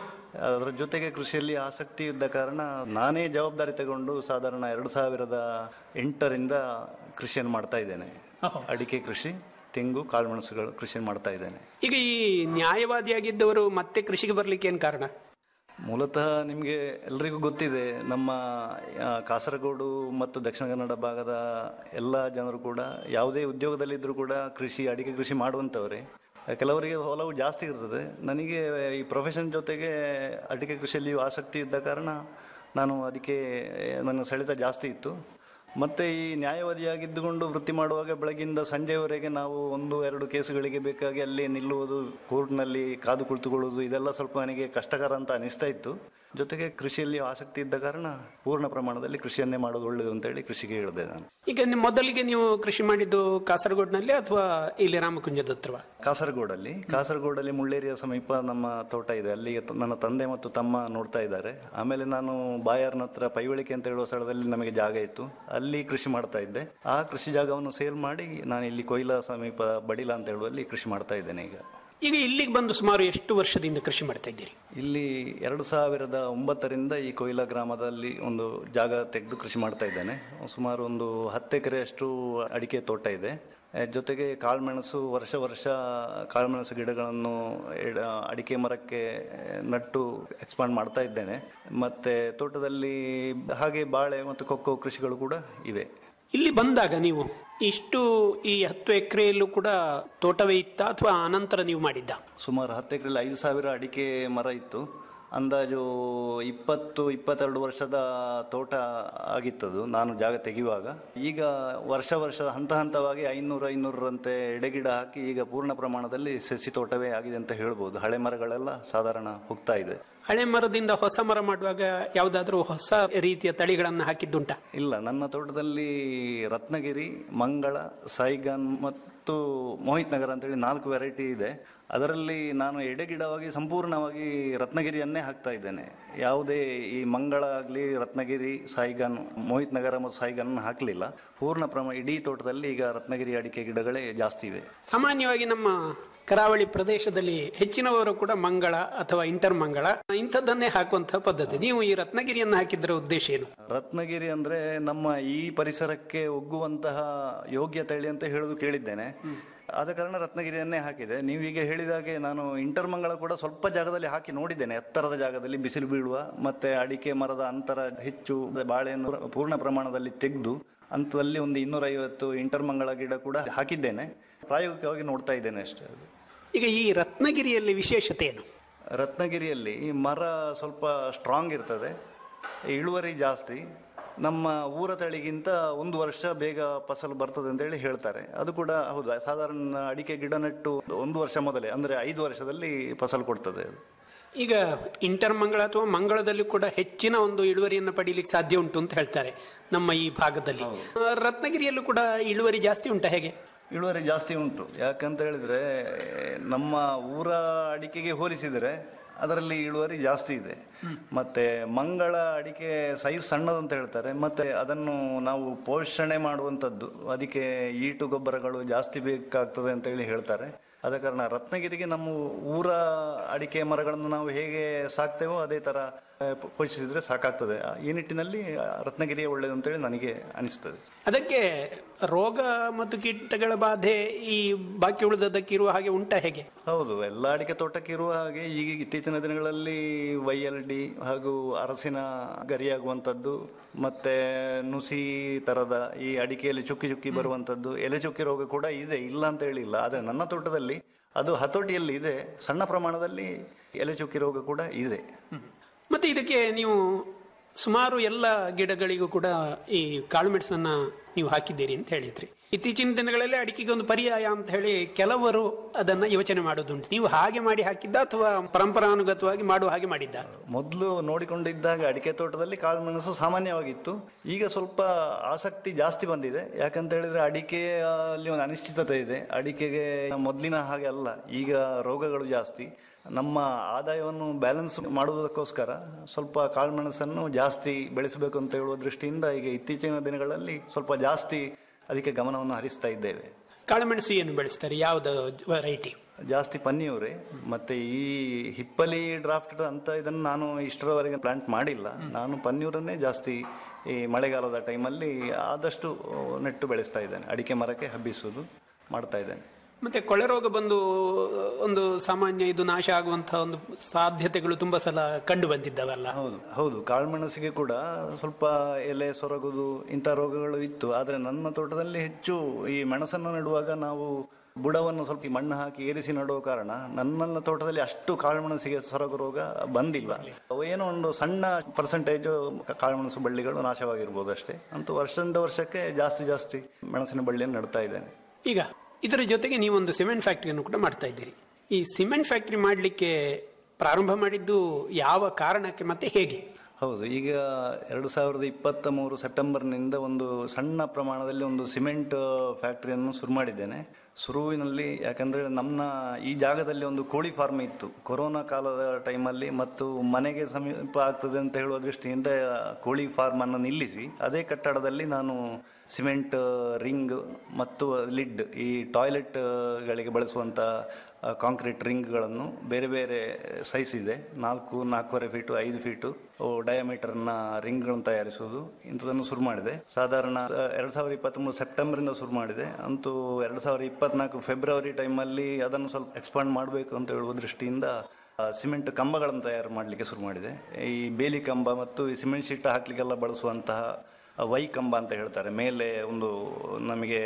ಅದರ ಜೊತೆಗೆ ಕೃಷಿಯಲ್ಲಿ ಆಸಕ್ತಿ ಇದ್ದ ಕಾರಣ ನಾನೇ ಜವಾಬ್ದಾರಿ ತಗೊಂಡು ಸಾಧಾರಣ ಎರಡು ಸಾವಿರದ ಎಂಟರಿಂದ ಕೃಷಿಯನ್ನು ಮಾಡ್ತಾ ಇದ್ದೇನೆ ಅಡಿಕೆ ಕೃಷಿ ತೆಂಗು ಕಾಳುಮೆಣಸುಗಳು ಕೃಷಿ ಮಾಡ್ತಾ ಇದ್ದೇನೆ ಈಗ ಈ ನ್ಯಾಯವಾದಿಯಾಗಿದ್ದವರು ಮತ್ತೆ ಕೃಷಿಗೆ ಬರ್ಲಿಕ್ಕೆ ಏನ್ ಕಾರಣ ಮೂಲತಃ ನಿಮಗೆ ಎಲ್ರಿಗೂ ಗೊತ್ತಿದೆ ನಮ್ಮ ಆ, ಕಾಸರಗೋಡು ಮತ್ತು ದಕ್ಷಿಣ ಕನ್ನಡ ಭಾಗದ ಎಲ್ಲ ಜನರು ಕೂಡ ಯಾವುದೇ ಉದ್ಯೋಗದಲ್ಲಿದ್ದರೂ ಕೂಡ ಕೃಷಿ ಅಡಿಕೆ ಕೃಷಿ ಮಾಡುವಂಥವರೇ ಕೆಲವರಿಗೆ ಒಲವು ಜಾಸ್ತಿ ಇರ್ತದೆ ನನಗೆ ಈ ಪ್ರೊಫೆಷನ್ ಜೊತೆಗೆ ಅಡಿಕೆ ಕೃಷಿಯಲ್ಲಿಯೂ ಆಸಕ್ತಿ ಇದ್ದ ಕಾರಣ ನಾನು ಅದಕ್ಕೆ ನನ್ನ ಸೆಳೆತ ಜಾಸ್ತಿ ಇತ್ತು ಮತ್ತು ಈ ನ್ಯಾಯವಾದಿಯಾಗಿದ್ದುಕೊಂಡು ವೃತ್ತಿ ಮಾಡುವಾಗ ಬೆಳಗಿಂದ ಸಂಜೆಯವರೆಗೆ ನಾವು ಒಂದು ಎರಡು ಕೇಸುಗಳಿಗೆ ಬೇಕಾಗಿ ಅಲ್ಲಿ ನಿಲ್ಲುವುದು ಕೋರ್ಟ್ನಲ್ಲಿ ಕಾದು ಕುಳಿತುಕೊಳ್ಳುವುದು ಇದೆಲ್ಲ ಸ್ವಲ್ಪ ನನಗೆ ಕಷ್ಟಕರ ಅಂತ ಅನಿಸ್ತಾ ಇತ್ತು ಜೊತೆಗೆ ಕೃಷಿಯಲ್ಲಿ ಆಸಕ್ತಿ ಇದ್ದ ಕಾರಣ ಪೂರ್ಣ ಪ್ರಮಾಣದಲ್ಲಿ ಕೃಷಿಯನ್ನೇ ಮಾಡೋದು ಒಳ್ಳೆಯದು ಅಂತೇಳಿ ಕೃಷಿಗೆ ಹೇಳಿದೆ ನಾನು ಈಗ ನಿಮ್ ಮೊದಲಿಗೆ ನೀವು ಕೃಷಿ ಮಾಡಿದ್ದು ಕಾಸರಗೋಡ್ನಲ್ಲಿ ಅಥವಾ ಇಲ್ಲಿ ರಾಮಕುಂಜದ ಹತ್ರವ ಕಾಸರಗೋಡಲ್ಲಿ ಕಾಸರಗೋಡಲ್ಲಿ ಮುಳ್ಳೇರಿಯ ಸಮೀಪ ನಮ್ಮ ತೋಟ ಇದೆ ಅಲ್ಲಿಗೆ ತ- ನನ್ನ ತಂದೆ ಮತ್ತು ತಮ್ಮ ನೋಡ್ತಾ ಇದ್ದಾರೆ ಆಮೇಲೆ ನಾನು ಬಾಯಾರ್ನ ಹತ್ರ ಪೈವಳಿಕೆ ಅಂತ ಹೇಳುವ ಸ್ಥಳದಲ್ಲಿ ನಮಗೆ ಜಾಗ ಇತ್ತು ಅಲ್ಲಿ ಕೃಷಿ ಮಾಡ್ತಾ ಇದ್ದೆ ಆ ಕೃಷಿ ಜಾಗವನ್ನು ಸೇಲ್ ಮಾಡಿ ನಾನು ಇಲ್ಲಿ ಕೊಯ್ಲಾ ಸಮೀಪ ಬಡಿಲ ಅಂತ ಹೇಳುವಲ್ಲಿ ಕೃಷಿ ಮಾಡ್ತಾ ಇದ್ದೇನೆ ಈಗ ಈಗ ಇಲ್ಲಿಗೆ ಬಂದು ಸುಮಾರು ಎಷ್ಟು ವರ್ಷದಿಂದ ಕೃಷಿ ಮಾಡ್ತಾ ಇದ್ದೀರಿ ಇಲ್ಲಿ ಎರಡು ಸಾವಿರದ ಒಂಬತ್ತರಿಂದ ಈ ಕೊಯ್ಲಾ ಗ್ರಾಮದಲ್ಲಿ ಒಂದು ಜಾಗ ತೆಗೆದು ಕೃಷಿ ಮಾಡ್ತಾ ಇದ್ದೇನೆ ಸುಮಾರು ಒಂದು ಹತ್ತು ಎಕರೆಯಷ್ಟು ಅಡಿಕೆ ತೋಟ ಇದೆ ಆ, ಜೊತೆಗೆ ಕಾಳುಮೆಣಸು ವರ್ಷ ವರ್ಷ ಕಾಳುಮೆಣಸು ಗಿಡಗಳನ್ನು ಎಡ- ಅಡಿಕೆ ಮರಕ್ಕೆ ನಟ್ಟು ಎಕ್ಸ್ಪಾಂಡ್ ಮಾಡ್ತಾ ಇದ್ದೇನೆ ಮತ್ತೆ ತೋಟದಲ್ಲಿ ಹಾಗೆ ಬಾಳೆ ಮತ್ತು ಕೊಕ್ಕೋ ಕೃಷಿಗಳು ಕೂಡ ಇವೆ ಇಲ್ಲಿ ಬಂದಾಗ ನೀವು ಇಷ್ಟು ಈ ಹತ್ತು ಎಕರೆಯಲ್ಲೂ ಕೂಡ ತೋಟವೇ ಇತ್ತ ಅಥವಾ ಅನಂತರ ನೀವು ಮಾಡಿದ್ದ ಸುಮಾರು ಹತ್ತು ಎಕರೆಯಲ್ಲಿ ಐದು ಸಾವಿರ ಅಡಿಕೆ ಮರ ಇತ್ತು ಅಂದಾಜು ಇಪ್ಪತ್ತು ಇಪ್ಪತ್ತೆರಡು ವರ್ಷದ ತೋಟ ಆಗಿತ್ತದು ನಾನು ಜಾಗ ತೆಗೆಯುವಾಗ ಈಗ ವರ್ಷ ವರ್ಷ ಹಂತ ಹಂತವಾಗಿ ಐನೂರು ಐನೂರರಂತೆ ಎಡೆಗಿಡ ಹಾಕಿ ಈಗ ಪೂರ್ಣ ಪ್ರಮಾಣದಲ್ಲಿ ಸಸಿ ತೋಟವೇ ಆಗಿದೆ ಅಂತ ಹೇಳ್ಬೋದು ಹಳೆ ಮರಗಳೆಲ್ಲ ಸಾಧಾರಣ ಹೋಗ್ತಾ ಇದೆ ಹಳೆ ಮರದಿಂದ ಹೊಸ ಮರ ಮಾಡುವಾಗ ಯಾವುದಾದ್ರೂ ಹೊಸ ರೀತಿಯ ತಳಿಗಳನ್ನು ಹಾಕಿದ್ದುಂಟ ಇಲ್ಲ ನನ್ನ ತೋಟದಲ್ಲಿ ರತ್ನಗಿರಿ ಮಂಗಳ ಸಾಯಿಗಾನ್ ಮತ್ತು ಮೋಹಿತ್ ನಗರ ಅಂತೇಳಿ ನಾಲ್ಕು ವೆರೈಟಿ ಇದೆ ಅದರಲ್ಲಿ ನಾನು ಎಡೆಗಿಡವಾಗಿ ಸಂಪೂರ್ಣವಾಗಿ ರತ್ನಗಿರಿಯನ್ನೇ ಹಾಕ್ತಾ ಇದ್ದೇನೆ ಯಾವುದೇ ಈ ಮಂಗಳ ಆಗಲಿ ರತ್ನಗಿರಿ ಸಾಯಿಗಾನ್ ಮೋಹಿತ್ ನಗರ ಮತ್ತು ಸಾಯಿಗಾನ್ ಹಾಕಲಿಲ್ಲ ಪೂರ್ಣ ಪ್ರಮಾಣ ಇಡೀ ತೋಟದಲ್ಲಿ ಈಗ ರತ್ನಗಿರಿ ಅಡಿಕೆ ಗಿಡಗಳೇ ಜಾಸ್ತಿ ಇವೆ ಸಾಮಾನ್ಯವಾಗಿ ನಮ್ಮ ಕರಾವಳಿ ಪ್ರದೇಶದಲ್ಲಿ ಹೆಚ್ಚಿನವರು ಕೂಡ ಮಂಗಳ ಅಥವಾ ಇಂಟರ್ ಮಂಗಳ ಇಂಥದ್ದನ್ನೇ ಹಾಕುವಂತಹ ಪದ್ಧತಿ ನೀವು ಈ ರತ್ನಗಿರಿಯನ್ನು ಹಾಕಿದ್ರ ಉದ್ದೇಶ ಏನು ರತ್ನಗಿರಿ ಅಂದ್ರೆ ನಮ್ಮ ಈ ಪರಿಸರಕ್ಕೆ ಒಗ್ಗುವಂತಹ ಯೋಗ್ಯ ತಳಿ ಅಂತ ಹೇಳುದು ಕೇಳಿದ್ದೇನೆ ಆದ ಕಾರಣ ರತ್ನಗಿರಿಯನ್ನೇ ಹಾಕಿದೆ ನೀವು ಈಗ ಹೇಳಿದಾಗೆ ನಾನು ಇಂಟರ್ಮಂಗಳ ಕೂಡ ಸ್ವಲ್ಪ ಜಾಗದಲ್ಲಿ ಹಾಕಿ ನೋಡಿದ್ದೇನೆ ಎತ್ತರದ ಜಾಗದಲ್ಲಿ ಬಿಸಿಲು ಬೀಳುವ ಮತ್ತೆ ಅಡಿಕೆ ಮರದ ಅಂತರ ಹೆಚ್ಚು ಬಾಳೆಯನ್ನು ಪೂರ್ಣ ಪ್ರಮಾಣದಲ್ಲಿ ತೆಗೆದು ಅಂತದಲ್ಲಿ ಒಂದು ಇನ್ನೂರೈವತ್ತು ಇಂಟರ್ಮಂಗಳ ಗಿಡ ಕೂಡ ಹಾಕಿದ್ದೇನೆ ಪ್ರಾಯೋಗಿಕವಾಗಿ ನೋಡ್ತಾ ಇದ್ದೇನೆ ಅಷ್ಟೇ ಅದು ಈಗ ಈ ರತ್ನಗಿರಿಯಲ್ಲಿ ವಿಶೇಷತೆ ಏನು ರತ್ನಗಿರಿಯಲ್ಲಿ ಈ ಮರ ಸ್ವಲ್ಪ ಸ್ಟ್ರಾಂಗ್ ಇರ್ತದೆ ಇಳುವರಿ ಜಾಸ್ತಿ ನಮ್ಮ ಊರ ತಳಿಗಿಂತ ಒಂದು ವರ್ಷ ಬೇಗ ಫಸಲು ಬರ್ತದೆ ಅಂತೇಳಿ ಹೇಳ್ತಾರೆ ಅದು ಕೂಡ ಹೌದು ಸಾಧಾರಣ ಅಡಿಕೆ ಗಿಡ ನೆಟ್ಟು ಒಂದು ವರ್ಷ ಮೊದಲೇ ಅಂದರೆ ಐದು ವರ್ಷದಲ್ಲಿ ಫಸಲು ಕೊಡ್ತದೆ ಅದು ಈಗ ಇಂಟರ್ ಮಂಗಳ ಅಥವಾ ಮಂಗಳದಲ್ಲಿ ಕೂಡ ಹೆಚ್ಚಿನ ಒಂದು ಇಳುವರಿಯನ್ನು ಪಡೀಲಿಕ್ಕೆ ಸಾಧ್ಯ ಉಂಟು ಅಂತ ಹೇಳ್ತಾರೆ ನಮ್ಮ ಈ ಭಾಗದಲ್ಲಿ ಆ, ರತ್ನಗಿರಿಯಲ್ಲೂ ಕೂಡ ಇಳುವರಿ ಜಾಸ್ತಿ ಉಂಟಾ ಹೇಗೆ ಇಳುವರಿ ಜಾಸ್ತಿ ಉಂಟು ಯಾಕಂತ ಹೇಳಿದ್ರೆ ನಮ್ಮ ಊರ ಅಡಿಕೆಗೆ ಹೋಲಿಸಿದರೆ ಅದರಲ್ಲಿ ಇಳುವರಿ ಜಾಸ್ತಿ ಇದೆ ಮತ್ತೆ ಮಂಗಳ ಅಡಿಕೆ ಸೈಜ್ ಸಣ್ಣದು ಅಂತ ಹೇಳ್ತಾರೆ ಮತ್ತೆ ಅದನ್ನು ನಾವು ಪೋಷಣೆ ಮಾಡುವಂಥದ್ದು ಅದಕ್ಕೆ ಈಟು ಗೊಬ್ಬರಗಳು ಜಾಸ್ತಿ ಬೇಕಾಗ್ತದೆ ಅಂತ ಹೇಳಿ ಹೇಳ್ತಾರೆ ಆದ ಕಾರಣ ರತ್ನಗಿರಿಗೆ ನಮ್ಮ ಊರ ಅಡಿಕೆ ಮರಗಳನ್ನು ನಾವು ಹೇಗೆ ಸಾಕ್ತೇವೋ ಅದೇ ತರ ಆ, ಪೋಷಿಸಿದ್ರೆ ಸಾಕಾಗ್ತದೆ ಆ, ಈ ನಿಟ್ಟಿನಲ್ಲಿ ಆ, ರತ್ನಗಿರಿಯೇ ಒಳ್ಳೆಯದು ಅಂತೇಳಿ ನನಗೆ ಅನಿಸ್ತದೆ ಅದಕ್ಕೆ ರೋಗ ಮತ್ತು ಕೀಟಗಳ ಬಾಧೆ ಈ ಬಾಕಿ ಉಳಿದದಕ್ಕೆ ಇರುವ ಹಾಗೆ ಉಂಟಾ ಹೇಗೆ ಹೌದು ಎಲ್ಲ ಅಡಿಕೆ ತೋಟಕ್ಕೆ ಇರುವ ಹಾಗೆ ಈಗ ಇತ್ತೀಚಿನ ದಿನಗಳಲ್ಲಿ ವೈ ಎಲ್ ಡಿ ಹಾಗೂ ಅರಸಿನ ಗರಿಯಾಗುವಂಥದ್ದು ಮತ್ತೆ ನುಸಿ ತರದ ಈ ಅಡಿಕೆಯಲ್ಲಿ ಚುಕ್ಕಿ ಚುಕ್ಕಿ ಬರುವಂಥದ್ದು ಎಲೆ ಚುಕ್ಕಿ ರೋಗ ಕೂಡ ಇದೆ ಇಲ್ಲ ಅಂತ ಹೇಳಿಲ್ಲ ಆದರೆ ನನ್ನ ತೋಟದಲ್ಲಿ ಅದು ಹತೋಟಿಯಲ್ಲಿ ಇದೆ ಸಣ್ಣ ಪ್ರಮಾಣದಲ್ಲಿ ಎಲೆ ಚುಕ್ಕಿ ರೋಗ ಕೂಡ ಇದೆ ಮತ್ತೆ ಇದಕ್ಕೆ ನೀವು ಸುಮಾರು ಎಲ್ಲ ಗಿಡಗಳಿಗೂ ಕೂಡ ಈ ಕಾಳು ಮೆಣಸನ್ನ ನೀವು ಹಾಕಿದ್ದೀರಿ ಅಂತ ಹೇಳಿದ್ರಿ ಇತ್ತೀಚಿನ ದಿನಗಳಲ್ಲಿ ಅಡಿಕೆಗೆ ಒಂದು ಪರ್ಯಾಯ ಅಂತ ಹೇಳಿ ಕೆಲವರು ಅದನ್ನ ಯೋಚನೆ ಮಾಡೋದುಂಟು ನೀವು ಹಾಗೆ ಮಾಡಿ ಹಾಕಿದ್ದ ಅಥವಾ ಪರಂಪರಾನುಗತವಾಗಿ ಮಾಡುವ ಹಾಗೆ ಮಾಡಿದ್ದ ಮೊದಲು ನೋಡಿಕೊಂಡಿದ್ದಾಗ ಅಡಿಕೆ ತೋಟದಲ್ಲಿ ಕಾಳುಮೆಣಸು ಸಾಮಾನ್ಯವಾಗಿತ್ತು ಈಗ ಸ್ವಲ್ಪ ಆಸಕ್ತಿ ಜಾಸ್ತಿ ಬಂದಿದೆ ಯಾಕಂತ ಹೇಳಿದ್ರೆ ಅಡಿಕೆಯಲ್ಲಿ ಒಂದು ಅನಿಶ್ಚಿತತೆ ಇದೆ ಅಡಿಕೆಗೆ ಮೊದಲಿನ ಹಾಗೆ ಅಲ್ಲ ಈಗ ರೋಗಗಳು ಜಾಸ್ತಿ ನಮ್ಮ ಆದಾಯವನ್ನು ಬ್ಯಾಲೆನ್ಸ್ ಮಾಡುವುದಕ್ಕೋಸ್ಕರ ಸ್ವಲ್ಪ ಕಾಳುಮೆಣಸನ್ನು ಜಾಸ್ತಿ ಬೆಳೆಸಬೇಕು ಅಂತ ಹೇಳುವ ದೃಷ್ಟಿಯಿಂದ ಈಗ ಇತ್ತೀಚಿನ ದಿನಗಳಲ್ಲಿ ಸ್ವಲ್ಪ ಜಾಸ್ತಿ ಅದಕ್ಕೆ ಗಮನವನ್ನು ಹರಿಸ್ತಾ ಇದ್ದೇವೆ ಕಾಳುಮೆಣಸು ಏನು ಬೆಳೆಸ್ತಾರೆ ಯಾವ್ದು ವೆರೈಟಿ ಜಾಸ್ತಿ ಪನ್ನಿಯವರೇ ಮತ್ತೆ ಈ ಹಿಪ್ಪಲಿ ಡ್ರಾಫ್ಟ್ ಅಂತ ಇದನ್ನು ನಾನು ಇಷ್ಟರವರೆಗೆ ಪ್ಲಾಂಟ್ ಮಾಡಿಲ್ಲ ನಾನು ಪನ್ನೀರನ್ನೇ ಜಾಸ್ತಿ ಈ ಮಳೆಗಾಲದ ಟೈಮಲ್ಲಿ ಆದಷ್ಟು ನೆಟ್ಟು ಬೆಳೆಸ್ತಾ ಇದ್ದೇನೆ ಅಡಿಕೆ ಮರಕ್ಕೆ ಹಬ್ಬಿಸುವುದು ಮಾಡ್ತಾ ಇದ್ದೇನೆ ಮತ್ತೆ ಕೊಳೆ ರೋಗ ಬಂದು ಒಂದು ಸಾಮಾನ್ಯ ಇದು ನಾಶ ಆಗುವಂತಹ ಒಂದು ಸಾಧ್ಯತೆಗಳು ತುಂಬಾ ಸಲ ಕಂಡು ಬಂದಿದ್ದಾವಲ್ಲ ಹೌದು ಹೌದು ಕಾಳುಮೆಣಸಿಗೆ ಕೂಡ ಸ್ವಲ್ಪ ಎಲೆ ಸೊರಗುದು ಇಂಥ ರೋಗಗಳು ಇತ್ತು ಆದರೆ ನನ್ನ ತೋಟದಲ್ಲಿ ಹೆಚ್ಚು ಈ ಮೆಣಸನ್ನು ನೆಡುವಾಗ ನಾವು ಬುಡವನ್ನು ಸ್ವಲ್ಪ ಈ ಮಣ್ಣು ಹಾಕಿ ಏರಿಸಿ ನೆಡುವ ಕಾರಣ ನನ್ನ ತೋಟದಲ್ಲಿ ಅಷ್ಟು ಕಾಳುಮೆಣಸಿಗೆ ಸೊರಗು ರೋಗ ಬಂದಿಲ್ಲ ಅವು ಏನೋ ಒಂದು ಸಣ್ಣ ಪರ್ಸೆಂಟೇಜ್ ಕಾಳುಮೆಣಸು ಬಳ್ಳಿಗಳು ನಾಶವಾಗಿರ್ಬೋದು ಅಷ್ಟೇ ಅಂತೂ ವರ್ಷದಿಂದ ವರ್ಷಕ್ಕೆ ಜಾಸ್ತಿ ಜಾಸ್ತಿ ಮೆಣಸಿನ ಬಳ್ಳಿಯನ್ನು ನೆಡ್ತಾ ಇದ್ದೇನೆ ಈಗ ಇದರ ಜೊತೆಗೆ ನೀವೊಂದು ಸಿಮೆಂಟ್ ಫ್ಯಾಕ್ಟರಿಯನ್ನು ಕೂಡ ಮಾಡ್ತಾ ಇದ್ದೀರಿ ಈ ಸಿಮೆಂಟ್ ಫ್ಯಾಕ್ಟರಿ ಮಾಡಲಿಕ್ಕೆ ಪ್ರಾರಂಭ ಮಾಡಿದ್ದು ಯಾವ ಕಾರಣಕ್ಕೆ ಮತ್ತೆ ಹೇಗೆ ಹೌದು ಈಗ ಎರಡು ಸಾವಿರದ ಇಪ್ಪತ್ತ ಮೂರು ಸೆಪ್ಟೆಂಬರ್ನಿಂದ ಒಂದು ಸಣ್ಣ ಪ್ರಮಾಣದಲ್ಲಿ ಒಂದು ಸಿಮೆಂಟ್ ಫ್ಯಾಕ್ಟರಿಯನ್ನು ಶುರು ಮಾಡಿದ್ದೇನೆ ಶುರುವಿನಲ್ಲಿ ಯಾಕಂದ್ರೆ ನಮ್ಮ ಈ ಜಾಗದಲ್ಲಿ ಒಂದು ಕೋಳಿ ಫಾರ್ಮ್ ಇತ್ತು ಕೊರೋನಾ ಕಾಲದ ಟೈಮಲ್ಲಿ ಮತ್ತು ಮನೆಗೆ ಸಮೀಪ ಆಗ್ತದೆ ಅಂತ ಹೇಳುವ ದೃಷ್ಟಿಯಿಂದ ಕೋಳಿ ಫಾರ್ಮ್ ಅನ್ನು ನಿಲ್ಲಿಸಿ ಅದೇ ಕಟ್ಟಡದಲ್ಲಿ ನಾನು ಸಿಮೆಂಟ್ ರಿಂಗ್ ಮತ್ತು ಲಿಡ್ ಈ ಟಾಯ್ಲೆಟ್ ಗಳಿಗೆ ಬಳಸುವಂತ ಕಾಂಕ್ರೀಟ್ ರಿಂಗ್ಗಳನ್ನು ಬೇರೆ ಬೇರೆ ಸೈಜ್ ಇದೆ ನಾಲ್ಕು ನಾಲ್ಕೂವರೆ ಫೀಟು ಐದು ಫೀಟು ಡಯಾಮೀಟರ್ನ ರಿಂಗ್ಗಳನ್ನು ತಯಾರಿಸುವುದು ಇಂಥದನ್ನು ಶುರು ಮಾಡಿದೆ ಸಾಧಾರಣ ಎರಡು ಸಾವಿರದ ಇಪ್ಪತ್ತ್ಮೂರು ಸೆಪ್ಟೆಂಬರಿಂದ ಶುರು ಮಾಡಿದೆ ಅಂತೂ ಎರಡು ಸಾವಿರದ ಇಪ್ಪತ್ನಾಲ್ಕು ಫೆಬ್ರವರಿ ಟೈಮಲ್ಲಿ ಅದನ್ನು ಸ್ವಲ್ಪ ಎಕ್ಸ್ಪಾಂಡ್ ಮಾಡಬೇಕು ಅಂತ ಹೇಳುವ ದೃಷ್ಟಿಯಿಂದ ಆ, ಸಿಮೆಂಟ್ ಕಂಬಗಳನ್ನು ತಯಾರು ಮಾಡಲಿಕ್ಕೆ ಶುರು ಮಾಡಿದೆ ಈ ಬೇಲಿ ಕಂಬ ಮತ್ತು ಈ ಸಿಮೆಂಟ್ ಶೀಟ್ ಹಾಕಲಿಕ್ಕೆಲ್ಲ ಬಳಸುವಂತಹ ವೈ ಕಂಬ ಅಂತ ಹೇಳ್ತಾರೆ ಮೇಲೆ ಒಂದು ನಮಗೆ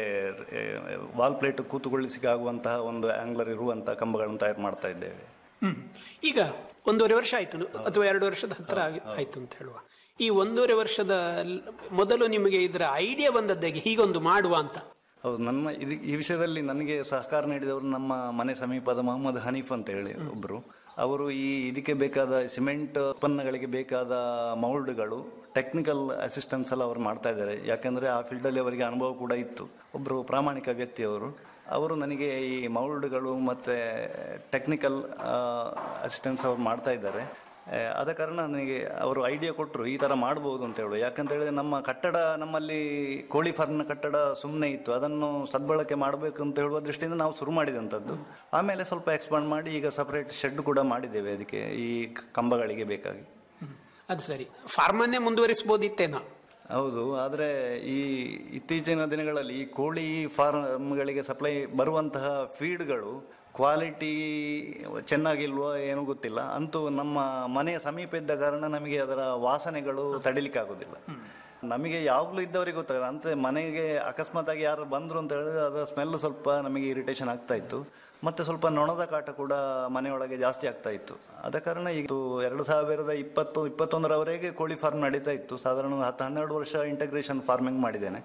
ವಾಲ್ ಪ್ಲೇಟ್ ಕೂತುಗೊಳಿಸಿಕೆ ಆಗುವಂತಹ ಒಂದು ಆಂಗ್ಲರ್ ಇರುವಂತಹ ಕಂಬಗಳನ್ನು ತಯಾರು ಮಾಡ್ತಾ ಇದ್ದೇವೆ ಹ್ಮ್ ಈಗ ಒಂದೂವರೆ ವರ್ಷ ಆಯ್ತು ಅಥವಾ ಎರಡು ವರ್ಷದ ಹತ್ರ ಆಗಿ- ಆಯ್ತು ಅಂತ ಹೇಳುವ ಈ ಒಂದೂವರೆ ವರ್ಷದ ಲ್- ಮೊದಲು ನಿಮಗೆ ಇದರ ಐಡಿಯಾ ಬಂದದ್ದಾಗೆ ಹೀಗೊಂದು ಮಾಡುವ ಅಂತ ಹೌದು ನನ್ನ ಇದು ಈ ವಿಷಯದಲ್ಲಿ ನನಗೆ ಸಹಕಾರ ನೀಡಿದವರು ನಮ್ಮ ಮನೆ ಸಮೀಪದ ಮೊಹಮ್ಮದ್ ಹನೀಫ್ ಅಂತ ಹೇಳಿ ಒಬ್ಬರು ಅವರು ಈ ಇದಕ್ಕೆ ಬೇಕಾದ ಸಿಮೆಂಟ್ ಉತ್ಪನ್ನಗಳಿಗೆ ಬೇಕಾದ ಮೌಲ್ಡ್ಗಳು ಟೆಕ್ನಿಕಲ್ ಅಸಿಸ್ಟೆನ್ಸ್ ಎಲ್ಲ ಅವರು ಮಾಡ್ತಾ ಇದ್ದಾರೆ ಯಾಕಂದರೆ ಆ ಫೀಲ್ಡಲ್ಲಿ ಅವರಿಗೆ ಅನುಭವ ಕೂಡ ಇತ್ತು ಒಬ್ಬರು ಪ್ರಾಮಾಣಿಕ ವ್ಯಕ್ತಿಯವರು ಅವರು ನನಗೆ ಈ ಮೌಲ್ಡ್ಗಳು ಮತ್ತು ಟೆಕ್ನಿಕಲ್ ಅಸಿಸ್ಟೆನ್ಸ್ ಅವ್ರು ಮಾಡ್ತಾ ಇದ್ದಾರೆ ಆ, ಆದ ಕಾರಣ ನನಗೆ ಅವರು ಐಡಿಯಾ ಕೊಟ್ಟರು ಈ ಥರ ಮಾಡ್ಬೋದು ಅಂತ ಹೇಳು ಯಾಕಂತ ಹೇಳಿದ್ರೆ ನಮ್ಮ ಕಟ್ಟಡ ನಮ್ಮಲ್ಲಿ ಕೋಳಿ ಫಾರ್ಮ್ನ ಕಟ್ಟಡ ಸುಮ್ಮನೆ ಇತ್ತು ಅದನ್ನು ಸದ್ಬಳಕೆ ಮಾಡಬೇಕು ಅಂತ ಹೇಳುವ ದೃಷ್ಟಿಯಿಂದ ನಾವು ಶುರು ಮಾಡಿದಂಥದ್ದು ಆಮೇಲೆ ಸ್ವಲ್ಪ ಎಕ್ಸ್ಪಾಂಡ್ ಮಾಡಿ ಈಗ ಸಪರೇಟ್ ಶೆಡ್ ಕೂಡ ಮಾಡಿದ್ದೇವೆ ಅದಕ್ಕೆ ಈ ಕಂಬಗಳಿಗೆ ಬೇಕಾಗಿ ಅದು ಸರಿ ಫಾರ್ಮನ್ನೇ ಮುಂದುವರಿಸಬಹುದಿತ್ತೇನೋ ಹೌದು ಆದರೆ ಈ ಇತ್ತೀಚಿನ ದಿನಗಳಲ್ಲಿ ಈ ಕೋಳಿ ಫಾರ್ಮ್ಗಳಿಗೆ ಸಪ್ಲೈ ಬರುವಂತಹ ಫೀಡ್ಗಳು ಕ್ವಾಲಿಟಿ ಚೆನ್ನಾಗಿಲ್ವೋ ಏನೂ ಗೊತ್ತಿಲ್ಲ ಅಂತೂ ನಮ್ಮ ಮನೆಯ ಸಮೀಪ ಇದ್ದ ಕಾರಣ ನಮಗೆ ಅದರ ವಾಸನೆಗಳು ತಡಿಲಿಕ್ಕೆ ಆಗೋದಿಲ್ಲ ನಮಗೆ ಯಾವಾಗಲೂ ಇದ್ದವರಿಗೆ ಗೊತ್ತಾಗಲ್ಲ ಅಂತ ಮನೆಗೆ ಅಕಸ್ಮಾತ್ ಆಗಿ ಯಾರು ಬಂದರು ಅಂತ ಹೇಳಿದ್ರೆ ಅದರ ಸ್ಮೆಲ್ ಸ್ವಲ್ಪ ನಮಗೆ ಇರಿಟೇಷನ್ ಆಗ್ತಾ ಇತ್ತು ಮತ್ತೆ ಸ್ವಲ್ಪ ನೊಣದ ಕಾಟ ಕೂಡ ಮನೆಯೊಳಗೆ ಜಾಸ್ತಿ ಆಗ್ತಾ ಇತ್ತು ಆದ ಕಾರಣ ಇದು ಎರಡು ಸಾವಿರದ ಇಪ್ಪತ್ತು ಇಪ್ಪತ್ತೊಂದರವರೆಗೆ ಕೋಳಿ ಫಾರ್ಮ್ ನಡೀತಾ ಇತ್ತು ಸಾಧಾರಣ ಒಂದು ಹತ್ತು ಹನ್ನೆರಡು ವರ್ಷ ಇಂಟಗ್ರೇಷನ್ ಫಾರ್ಮಿಂಗ್ ಮಾಡಿದ್ದೇನೆ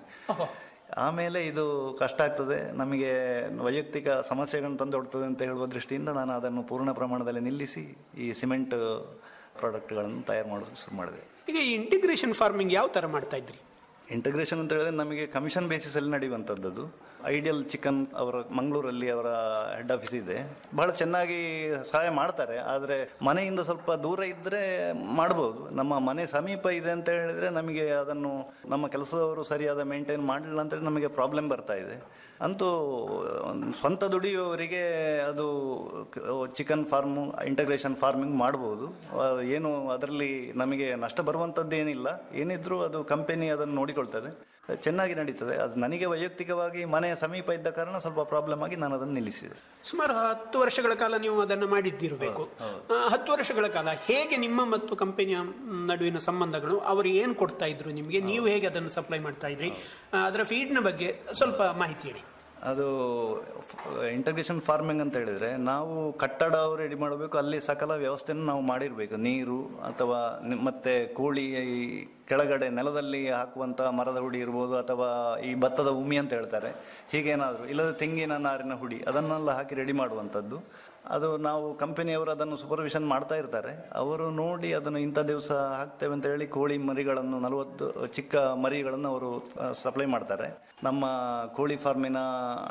ಆಮೇಲೆ ಇದು ಕಷ್ಟ ಆಗ್ತದೆ ನಮಗೆ ವೈಯಕ್ತಿಕ ಸಮಸ್ಯೆಗಳನ್ನು ತಂದು ಕೊಡ್ತದೆ ಅಂತ ಹೇಳುವ ದೃಷ್ಟಿಯಿಂದ ನಾನು ಅದನ್ನು ಪೂರ್ಣ ಪ್ರಮಾಣದಲ್ಲಿ ನಿಲ್ಲಿಸಿ ಈ ಸಿಮೆಂಟ್ ಪ್ರಾಡಕ್ಟ್ಗಳನ್ನು ತಯಾರು ಮಾಡೋದು ಶುರು ಮಾಡಿದೆ ಈಗ ಈ ಇಂಟಿಗ್ರೇಷನ್ ಫಾರ್ಮಿಂಗ್ ಯಾವ ತರ ಮಾಡ್ತಾ ಇದ್ರಿ ಇಂಟಗ್ರೇಷನ್ ಅಂತ ಹೇಳಿದ್ರೆ ನಮಗೆ ಕಮಿಷನ್ ಬೇಸಿಸಲ್ಲಿ ನಡೆಯುವಂಥದ್ದು ಐಡಿಯಲ್ ಚಿಕನ್ ಅವರ ಮಂಗಳೂರಲ್ಲಿ ಅವರ ಹೆಡ್ ಆಫೀಸ್ ಇದೆ ಬಹಳ ಚೆನ್ನಾಗಿ ಸಹಾಯ ಮಾಡ್ತಾರೆ ಆದರೆ ಮನೆಯಿಂದ ಸ್ವಲ್ಪ ದೂರ ಇದ್ದರೆ ಮಾಡ್ಬೋದು ನಮ್ಮ ಮನೆ ಸಮೀಪ ಇದೆ ಅಂತ ಹೇಳಿದ್ರೆ ನಮಗೆ ಅದನ್ನು ನಮ್ಮ ಕೆಲಸದವರು ಸರಿಯಾದ ಮೇಂಟೈನ್ ಮಾಡಲಿಲ್ಲ ಅಂತ ಹೇಳಿ ನಮಗೆ ಪ್ರಾಬ್ಲಮ್ ಬರ್ತಾ ಇದೆ ಅಂತೂ ಒಂದು ಸ್ವಂತ ದುಡಿಯುವವರಿಗೆ ಅದು ಚಿಕನ್ ಫಾರ್ಮು ಇಂಟಗ್ರೇಷನ್ ಫಾರ್ಮಿಂಗ್ ಮಾಡ್ಬೋದು ಆ, ಏನು ಅದರಲ್ಲಿ ನಮಗೆ ನಷ್ಟ ಬರುವಂಥದ್ದು ಏನಿಲ್ಲ ಏನಿದ್ರೂ ಅದು ಕಂಪೆನಿ ಅದನ್ನು ನೋಡಿಕೊಳ್ತದೆ ಚೆನ್ನಾಗಿ ನಡೀತದೆ ಅದು ನನಗೆ ವೈಯಕ್ತಿಕವಾಗಿ ಮನೆಯ ಸಮೀಪ ಇದ್ದ ಕಾರಣ ಸ್ವಲ್ಪ ಪ್ರಾಬ್ಲಮ್ ಆಗಿ ನಾನು ಅದನ್ನು ನಿಲ್ಲಿಸಿದೆ ಸುಮಾರು ಹತ್ತು ವರ್ಷಗಳ ಕಾಲ ನೀವು ಅದನ್ನು ಮಾಡಿದ್ದಿರಬೇಕು ಆ, ಹತ್ತು ವರ್ಷಗಳ ಕಾಲ ಹೇಗೆ ನಿಮ್ಮ ಮತ್ತು ಕಂಪನಿಯ ನಡುವಿನ ಸಂಬಂಧಗಳು ಅವರು ಏನು ಕೊಡ್ತಾ ಇದ್ರು ನಿಮಗೆ ನೀವು ಹೇಗೆ ಅದನ್ನು ಸಪ್ಲೈ ಮಾಡ್ತಾ ಇದ್ರಿ ಆ, ಅದರ ಫೀಡ್ನ ಬಗ್ಗೆ ಸ್ವಲ್ಪ ಮಾಹಿತಿ ಹೇಳಿ ಅದು ಇಂಟಗ್ರೇಷನ್ ಫಾರ್ಮಿಂಗ್ ಅಂತ ಹೇಳಿದ್ರೆ ನಾವು ಕಟ್ಟಡ ರೆಡಿ ಮಾಡಬೇಕು ಅಲ್ಲಿ ಸಕಲ ವ್ಯವಸ್ಥೆಯನ್ನು ನಾವು ಮಾಡಿರಬೇಕು ನೀರು ಅಥವಾ ನಿ- ಮತ್ತೆ ಕೋಳಿ ಈ ಕೆಳಗಡೆ ನೆಲದಲ್ಲಿ ಹಾಕುವಂಥ ಮರದ ಹುಡಿ ಇರ್ಬೋದು ಅಥವಾ ಈ ಭತ್ತದ ಉಮಿ ಅಂತ ಹೇಳ್ತಾರೆ ಹೀಗೇನಾದರೂ ಇಲ್ಲದ ತೆಂಗಿನ ನಾರಿನ ಹುಡಿ ಅದನ್ನೆಲ್ಲ ಹಾಕಿ ರೆಡಿ ಮಾಡುವಂಥದ್ದು ಅದು ನಾವು ಕಂಪನಿಯವರು ಅದನ್ನು ಸೂಪರ್ವಿಷನ್ ಮಾಡ್ತಾ ಇರ್ತಾರೆ ಅವರು ನೋಡಿ ಅದನ್ನು ಇಂಥ ದಿವಸ ಹಾಕ್ತೇವೆ ಅಂತ ಹೇಳಿ ಕೋಳಿ ಮರಿಗಳನ್ನು ನಲವತ್ತು ಚಿಕ್ಕ ಮರಿಗಳನ್ನು ಅವರು ಸಪ್ಲೈ ಮಾಡ್ತಾರೆ ನಮ್ಮ ಕೋಳಿ ಫಾರ್ಮಿನ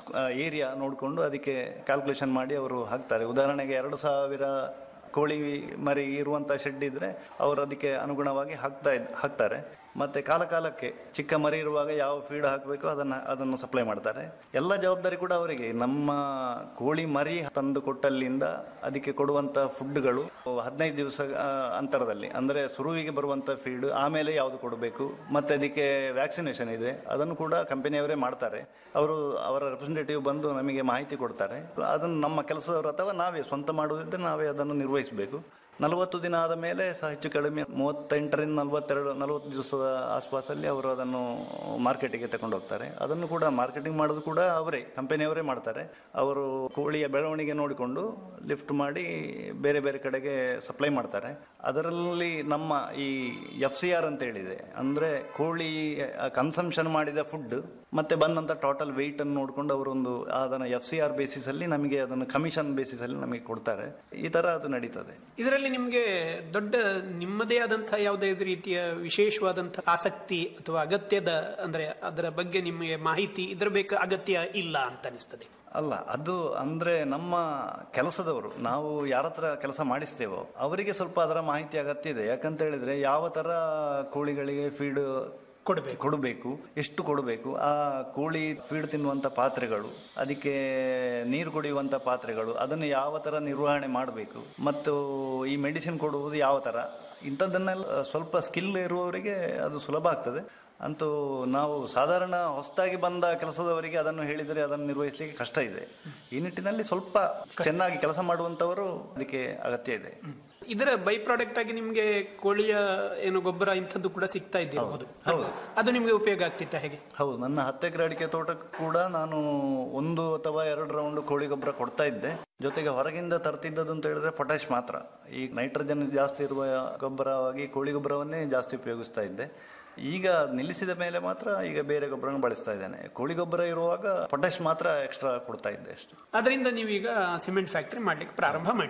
ಏರಿಯಾ ನೋಡಿಕೊಂಡು ಅದಕ್ಕೆ ಕ್ಯಾಲ್ಕುಲೇಷನ್ ಮಾಡಿ ಅವರು ಹಾಕ್ತಾರೆ ಉದಾಹರಣೆಗೆ ಎರಡು ಸಾವಿರ ಕೋಳಿ ಮರಿ ಇರುವಂಥ ಶೆಡ್ ಇದ್ರೆ ಅವರು ಅದಕ್ಕೆ ಅನುಗುಣವಾಗಿ ಹಾಕ್ತಾ ಇದ್ ಹಾಕ್ತಾರೆ ಮತ್ತೆ ಕಾಲ ಕಾಲಕ್ಕೆ ಚಿಕ್ಕ ಮರಿ ಇರುವಾಗ ಯಾವ ಫೀಡ್ ಹಾಕಬೇಕು ಅದನ್ನ ಅದನ್ನು ಸಪ್ಲೈ ಮಾಡ್ತಾರೆ ಎಲ್ಲ ಜವಾಬ್ದಾರಿ ಕೂಡ ಅವರಿಗೆ ನಮ್ಮ ಕೋಳಿ ಮರಿ ತಂದು ಕೊಟ್ಟಲ್ಲಿಂದ ಅದಕ್ಕೆ ಕೊಡುವಂತ ಫುಡ್ಗಳು ಹದಿನೈದು ದಿವಸ ಆ, ಅಂತರದಲ್ಲಿ ಅಂದ್ರೆ ಸುರುವಿಗೆ ಬರುವಂತ ಫೀಡ್ ಆಮೇಲೆ ಯಾವುದು ಕೊಡಬೇಕು ಮತ್ತೆ ಅದಕ್ಕೆ ವ್ಯಾಕ್ಸಿನೇಷನ್ ಇದೆ ಅದನ್ನು ಕೂಡ ಕಂಪನಿಯವರೇ ಮಾಡ್ತಾರೆ ಅವರು ಅವರ ರೆಪ್ರೆಸೆಂಟೇಟಿವ್ ಬಂದು ನಮಗೆ ಮಾಹಿತಿ ಕೊಡ್ತಾರೆ ಅದನ್ನು ನಮ್ಮ ಕೆಲಸದವರು ಅಥವಾ ನಾವೇ ಸ್ವಂತ ಮಾಡುವುದಿದ್ರೆ ನಾವೇ ಅದನ್ನು ನಿರ್ವಹಿಸಬೇಕು ನಲವತ್ತು ದಿನ ಆದ ಮೇಲೆ ಸಹ ಹೆಚ್ಚು ಕಡಿಮೆ ಮೂವತ್ತೆಂಟರಿಂದ ನಲವತ್ತೆರಡು ನಲವತ್ತು ದಿವಸದ ಆಸ್ಪಾಸಲ್ಲಿ ಅವರು ಅದನ್ನು ಮಾರ್ಕೆಟಿಗೆ ತಗೊಂಡು ಹೋಗ್ತಾರೆ ಅದನ್ನು ಕೂಡ ಮಾರ್ಕೆಟಿಂಗ್ ಮಾಡೋದು ಕೂಡ ಅವರೇ ಕಂಪನಿಯವರೇ ಮಾಡ್ತಾರೆ ಅವರು ಕೋಳಿಯ ಬೆಳವಣಿಗೆ ನೋಡಿಕೊಂಡು ಲಿಫ್ಟ್ ಮಾಡಿ ಬೇರೆ ಬೇರೆ ಕಡೆಗೆ ಸಪ್ಲೈ ಮಾಡ್ತಾರೆ ಅದರಲ್ಲಿ ನಮ್ಮ ಈ ಎಫ್ ಸಿ ಆರ್ ಅಂತ ಹೇಳಿದೆ ಅಂದರೆ ಕೋಳಿ ಕನ್ಸಂಪ್ಷನ್ ಮಾಡಿದ ಫುಡ್ ಮತ್ತೆ ಬಂದಂಥ ಟೋಟಲ್ ವೆಯ್ಟ್ ಅನ್ನು ನೋಡಿಕೊಂಡು ಅವರೊಂದು ಅದನ್ನು ಎಫ್ ಸಿ ಆರ್ ಬೇಸಿಸಲ್ಲಿ ನಮಗೆ ಅದನ್ನು ಕಮಿಷನ್ ಬೇಸಿಸಲ್ಲಿ ನಮಗೆ ಕೊಡ್ತಾರೆ ಈ ಥರ ಅದು ನಡೀತದೆ ಇದರಲ್ಲಿ ನಿಮಗೆ ದೊಡ್ಡ ನಿಮ್ಮದೇ ಆದಂತಹ ಯಾವುದೇ ರೀತಿಯ ವಿಶೇಷವಾದಂತಹ ಆಸಕ್ತಿ ಅಥವಾ ಅಗತ್ಯದ ಅಂದ್ರೆ ಅದರ ಬಗ್ಗೆ ನಿಮಗೆ ಮಾಹಿತಿ ಇದರ ಬೇಕು ಅಗತ್ಯ ಇಲ್ಲ ಅಂತ ಅನಿಸ್ತದೆ ಅಲ್ಲ ಅದು ಅಂದ್ರೆ ನಮ್ಮ ಕೆಲಸದವರು ನಾವು ಯಾರ ಹತ್ರ ಕೆಲಸ ಮಾಡಿಸ್ತೇವೋ ಅವರಿಗೆ ಸ್ವಲ್ಪ ಅದರ ಮಾಹಿತಿ ಅಗತ್ಯ ಇದೆ ಯಾಕಂತ ಹೇಳಿದ್ರೆ ಯಾವ ತರ ಕೋಳಿಗಳಿಗೆ ಫೀಡ್ ಕೊಡಬೇಕು ಕೊಡಬೇಕು ಎಷ್ಟು ಕೊಡಬೇಕು ಆ ಕೋಳಿ ಫೀಡ್ ತಿನ್ನುವಂತ ಪಾತ್ರೆಗಳು ಅದಕ್ಕೆ ನೀರು ಕುಡಿಯುವಂತ ಪಾತ್ರೆಗಳು ಅದನ್ನು ಯಾವ ತರ ನಿರ್ವಹಣೆ ಮಾಡಬೇಕು ಮತ್ತು ಈ ಮೆಡಿಸಿನ್ ಕೊಡುವುದು ಯಾವ ತರ ಇಂಥದ್ದನ್ನೆಲ್ಲ ಸ್ವಲ್ಪ ಸ್ಕಿಲ್ ಇರುವವರಿಗೆ ಅದು ಸುಲಭ ಆಗ್ತದೆ ಅಂತೂ ನಾವು ಸಾಧಾರಣ ಹೊಸದಾಗಿ ಬಂದ ಕೆಲಸದವರಿಗೆ ಅದನ್ನು ಹೇಳಿದರೆ ಅದನ್ನು ನಿರ್ವಹಿಸಲಿಕ್ಕೆ ಕಷ್ಟ ಇದೆ ಈ ನಿಟ್ಟಿನಲ್ಲಿ ಸ್ವಲ್ಪ ಚೆನ್ನಾಗಿ ಕೆಲಸ ಮಾಡುವಂತವರು ಅದಕ್ಕೆ ಅಗತ್ಯ ಇದೆ ಇದರ ಬೈ ಪ್ರಾಡಕ್ಟ್ ಆಗಿ ನಿಮಗೆ ಕೋಳಿಯ ಏನು ಗೊಬ್ಬರ ಇಂಥದ್ದು ಕೂಡ ಸಿಗ್ತಾ ಇದ್ದಿರಬಹುದು ಹೌದು ಅದು ನಿಮಗೆ ಉಪಯೋಗ ಆಗ್ತಿತ್ತ ಹೇಗೆ ಹೌದು ನನ್ನ ಹತ್ತು ಎಕರೆ ಅಡಿಕೆ ತೋಟಕ್ಕೆ ಕೂಡ ನಾನು ಒಂದು ಅಥವಾ ಎರಡು ರೌಂಡ್ ಕೋಳಿ ಗೊಬ್ಬರ ಕೊಡ್ತಾ ಇದ್ದೆ ಜೊತೆಗೆ ಹೊರಗಿಂದ ತರ್ತಿದ್ದದ್ದು ಅಂತ ಹೇಳಿದ್ರೆ ಪೊಟ್ಯಾಶ್ ಮಾತ್ರ ಈ ನೈಟ್ರೋಜನ್ ಜಾಸ್ತಿ ಇರುವ ಗೊಬ್ಬರವಾಗಿ ಕೋಳಿ ಗೊಬ್ಬರವನ್ನೇ ಜಾಸ್ತಿ ಉಪಯೋಗಿಸ್ತಾ ಇದ್ದೆ ಈಗ ನಿಲ್ಲಿಸಿದ ಮೇಲೆ ಮಾತ್ರ ಈಗ ಬೇರೆ ಗೊಬ್ಬರನ ಬಳಸ್ತಾ ಇದ್ದೇನೆ ಕೋಳಿ ಗೊಬ್ಬರ ಇರುವಾಗ ಪೊಟ್ಯಾಶ್ ಮಾತ್ರ ಎಕ್ಸ್ಟ್ರಾ ಕೊಡ್ತಾ ಇದ್ದೆ ಅಷ್ಟು ಅದರಿಂದ ನೀವೀಗ ಸಿಮೆಂಟ್ ಫ್ಯಾಕ್ಟರಿ ಮಾಡ್ಲಿಕ್ಕೆ ಪ್ರಾರಂಭ ಮಾಡಿದ್ರಿ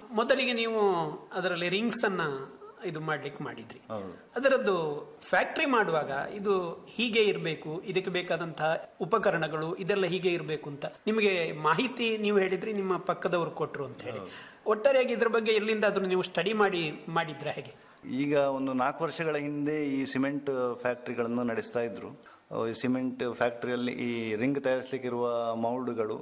ಮೊದಲಿಗೆ ನೀವು ಅದರಲ್ಲಿ ರಿಂಗ್ಸ್ ಅನ್ನ ಇದು ಮಾಡ್ಲಿಕ್ಕೆ ಮಾಡಿದ್ರಿ ಹೌದು ಅದರದ್ದು ಫ್ಯಾಕ್ಟರಿ ಮಾಡುವಾಗ ಇದು ಹೀಗೆ ಇರಬೇಕು ಇದಕ್ಕೆ ಬೇಕಾದಂತಹ ಉಪಕರಣಗಳು ಇದೆಲ್ಲ ಹೀಗೆ ಇರಬೇಕು ಅಂತ ನಿಮಗೆ ಮಾಹಿತಿ ನೀವು ಹೇಳಿದ್ರಿ ನಿಮ್ಮ ಪಕ್ಕದವರು ಕೊಟ್ರು ಅಂತ ಹೇಳಿ ಒಟ್ಟಾರೆಯಾಗಿ ಇದ್ರ ಬಗ್ಗೆ ಎಲ್ಲಿಂದಾದ್ರೂ ನೀವು ಸ್ಟಡಿ ಮಾಡಿ ಮಾಡಿದ್ರ ಹೇಗೆ ಈಗ ಒಂದು ನಾಲ್ಕು ವರ್ಷಗಳ ಹಿಂದೆ ಈ ಸಿಮೆಂಟ್ ಫ್ಯಾಕ್ಟ್ರಿಗಳನ್ನು ನಡೆಸ್ತಾ ಇದ್ರು ಅಹ್, ಈ ಸಿಮೆಂಟ್ ಫ್ಯಾಕ್ಟ್ರಿಯಲ್ಲಿ ಈ ರಿಂಗ್ ತಯಾರಿಸಲಿಕ್ಕಿರುವ ಮೌಲ್ಡ್ಗಳು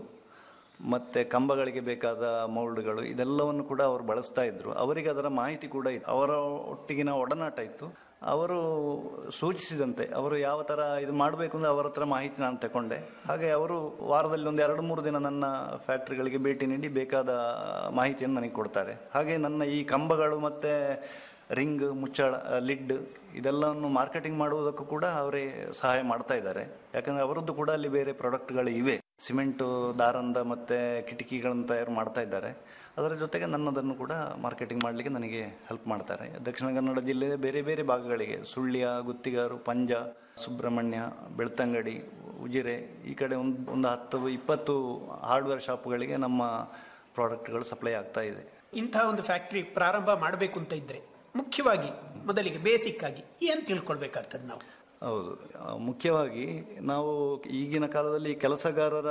ಮತ್ತೆ ಕಂಬಗಳಿಗೆ ಬೇಕಾದ ಮೌಲ್ಡ್ಗಳು ಇದೆಲ್ಲವನ್ನು ಕೂಡ ಅವರು ಬಳಸ್ತಾ ಇದ್ರು ಅವರಿಗೆ ಅದರ ಮಾಹಿತಿ ಕೂಡ ಇತ್ತು ಅವರ ಒಟ್ಟಿಗಿನ ಒಡನಾಟ ಇತ್ತು ಅವರು ಸೂಚಿಸಿದಂತೆ ಅವರು ಯಾವ ಥರ ಇದು ಮಾಡಬೇಕು ಅಂದ್ರೆ ಅವರ ಹತ್ರ ಮಾಹಿತಿ ನಾನು ತಗೊಂಡೆ ಹಾಗೆ ಅವರು ವಾರದಲ್ಲಿ ಒಂದು ಎರಡು ಮೂರು ದಿನ ನನ್ನ ಫ್ಯಾಕ್ಟ್ರಿಗಳಿಗೆ ಭೇಟಿ ನೀಡಿ ಬೇಕಾದ ಮಾಹಿತಿಯನ್ನು ನನಗೆ ಕೊಡ್ತಾರೆ ಹಾಗೆ ನನ್ನ ಈ ಕಂಬಗಳು ಮತ್ತೆ ರಿಂಗ್ ಮುಚ್ಚಳ ಲಿಡ್ ಇದೆಲ್ಲವನ್ನು ಮಾರ್ಕೆಟಿಂಗ್ ಮಾಡುವುದಕ್ಕೂ ಕೂಡ ಅವರೇ ಸಹಾಯ ಮಾಡ್ತಾ ಇದ್ದಾರೆ ಯಾಕಂದ್ರೆ ಅವರದ್ದು ಕೂಡ ಅಲ್ಲಿ ಬೇರೆ ಪ್ರಾಡಕ್ಟ್ಗಳು ಇವೆ ಸಿಮೆಂಟು ದಾರಂದ ಮತ್ತೆ ಕಿಟಕಿಗಳನ್ನು ತಯಾರು ಮಾಡ್ತಾ ಇದ್ದಾರೆ ಅದರ ಜೊತೆಗೆ ನನ್ನದನ್ನು ಕೂಡ ಮಾರ್ಕೆಟಿಂಗ್ ಮಾಡಲಿಕ್ಕೆ ನನಗೆ ಹೆಲ್ಪ್ ಮಾಡ್ತಾರೆ ದಕ್ಷಿಣ ಕನ್ನಡ ಜಿಲ್ಲೆಯ ಬೇರೆ ಬೇರೆ ಭಾಗಗಳಿಗೆ ಸುಳ್ಯ ಗುತ್ತಿಗಾರು ಪಂಜ ಸುಬ್ರಹ್ಮಣ್ಯ ಬೆಳ್ತಂಗಡಿ ಉಜಿರೆ ಈ ಕಡೆ ಒಂದು ಒಂದು ಹತ್ತು ಇಪ್ಪತ್ತು ಹಾರ್ಡ್ವೇರ್ ಶಾಪ್ಗಳಿಗೆ ನಮ್ಮ ಪ್ರಾಡಕ್ಟ್ಗಳು ಸಪ್ಲೈ ಆಗ್ತಾ ಇದೆ ಇಂತಹ ಒಂದು ಫ್ಯಾಕ್ಟರಿ ಪ್ರಾರಂಭ ಮಾಡಬೇಕು ಅಂತ ಇದ್ರೆ ಮುಖ್ಯವಾಗಿ ಮೊದಲಿಗೆ ಬೇಸಿಕ್ ಆಗಿ ಏನ್ ತಿಳ್ಕೊಳ್ಬೇಕಾಗ್ತದೆ ನಾವು ಹೌದು ಆ, ಮುಖ್ಯವಾಗಿ ನಾವು ಈಗಿನ ಕಾಲದಲ್ಲಿ ಕೆಲಸಗಾರರ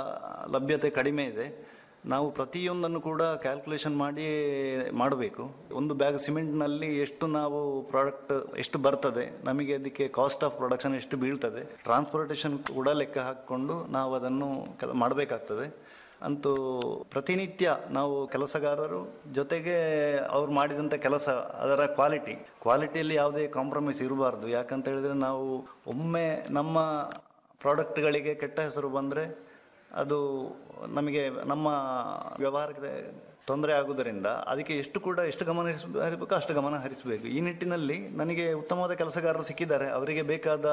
ಲಭ್ಯತೆ ಕಡಿಮೆ ಇದೆ ನಾವು ಪ್ರತಿಯೊಂದನ್ನು ಕೂಡ ಕ್ಯಾಲ್ಕುಲೇಷನ್ ಮಾಡಿ ಮಾಡಬೇಕು ಒಂದು ಬ್ಯಾಗ್ ಸಿಮೆಂಟ್ನಲ್ಲಿ ಎಷ್ಟು ನಾವು ಪ್ರಾಡಕ್ಟ್ ಎಷ್ಟು ಬರ್ತದೆ ನಮಗೆ ಅದಕ್ಕೆ ಕಾಸ್ಟ್ ಆಫ್ ಪ್ರೊಡಕ್ಷನ್ ಎಷ್ಟು ಬೀಳ್ತದೆ ಟ್ರಾನ್ಸ್ಪೋರ್ಟೇಷನ್ ಕೂಡ ಲೆಕ್ಕ ಹಾಕಿಕೊಂಡು ನಾವು ಅದನ್ನು ಕೆಲ ಮಾಡಬೇಕಾಗ್ತದೆ ಅಂತೂ ಪ್ರತಿನಿತ್ಯ ನಾವು ಕೆಲಸಗಾರರು ಜೊತೆಗೆ ಅವ್ರು ಮಾಡಿದಂಥ ಕೆಲಸ ಅದರ ಕ್ವಾಲಿಟಿ ಕ್ವಾಲಿಟಿಯಲ್ಲಿ ಯಾವುದೇ ಕಾಂಪ್ರಮೈಸ್ ಇರಬಾರ್ದು ಯಾಕಂತ ಹೇಳಿದ್ರೆ ನಾವು ಒಮ್ಮೆ ನಮ್ಮ ಪ್ರಾಡಕ್ಟ್ಗಳಿಗೆ ಕೆಟ್ಟ ಹೆಸರು ಬಂದರೆ ಅದು ನಮಗೆ ನಮ್ಮ ವ್ಯವಹಾರಕ್ಕೆ ತೊಂದರೆ ಆಗುವುದರಿಂದ ಅದಕ್ಕೆ ಎಷ್ಟು ಕೂಡ ಎಷ್ಟು ಗಮನ ಹರಿಸ ಹರಿಸಬೇಕು ಅಷ್ಟು ಗಮನ ಹರಿಸಬೇಕು ಈ ನಿಟ್ಟಿನಲ್ಲಿ ನನಗೆ ಉತ್ತಮವಾದ ಕೆಲಸಗಾರರು ಸಿಕ್ಕಿದ್ದಾರೆ ಅವರಿಗೆ ಬೇಕಾದ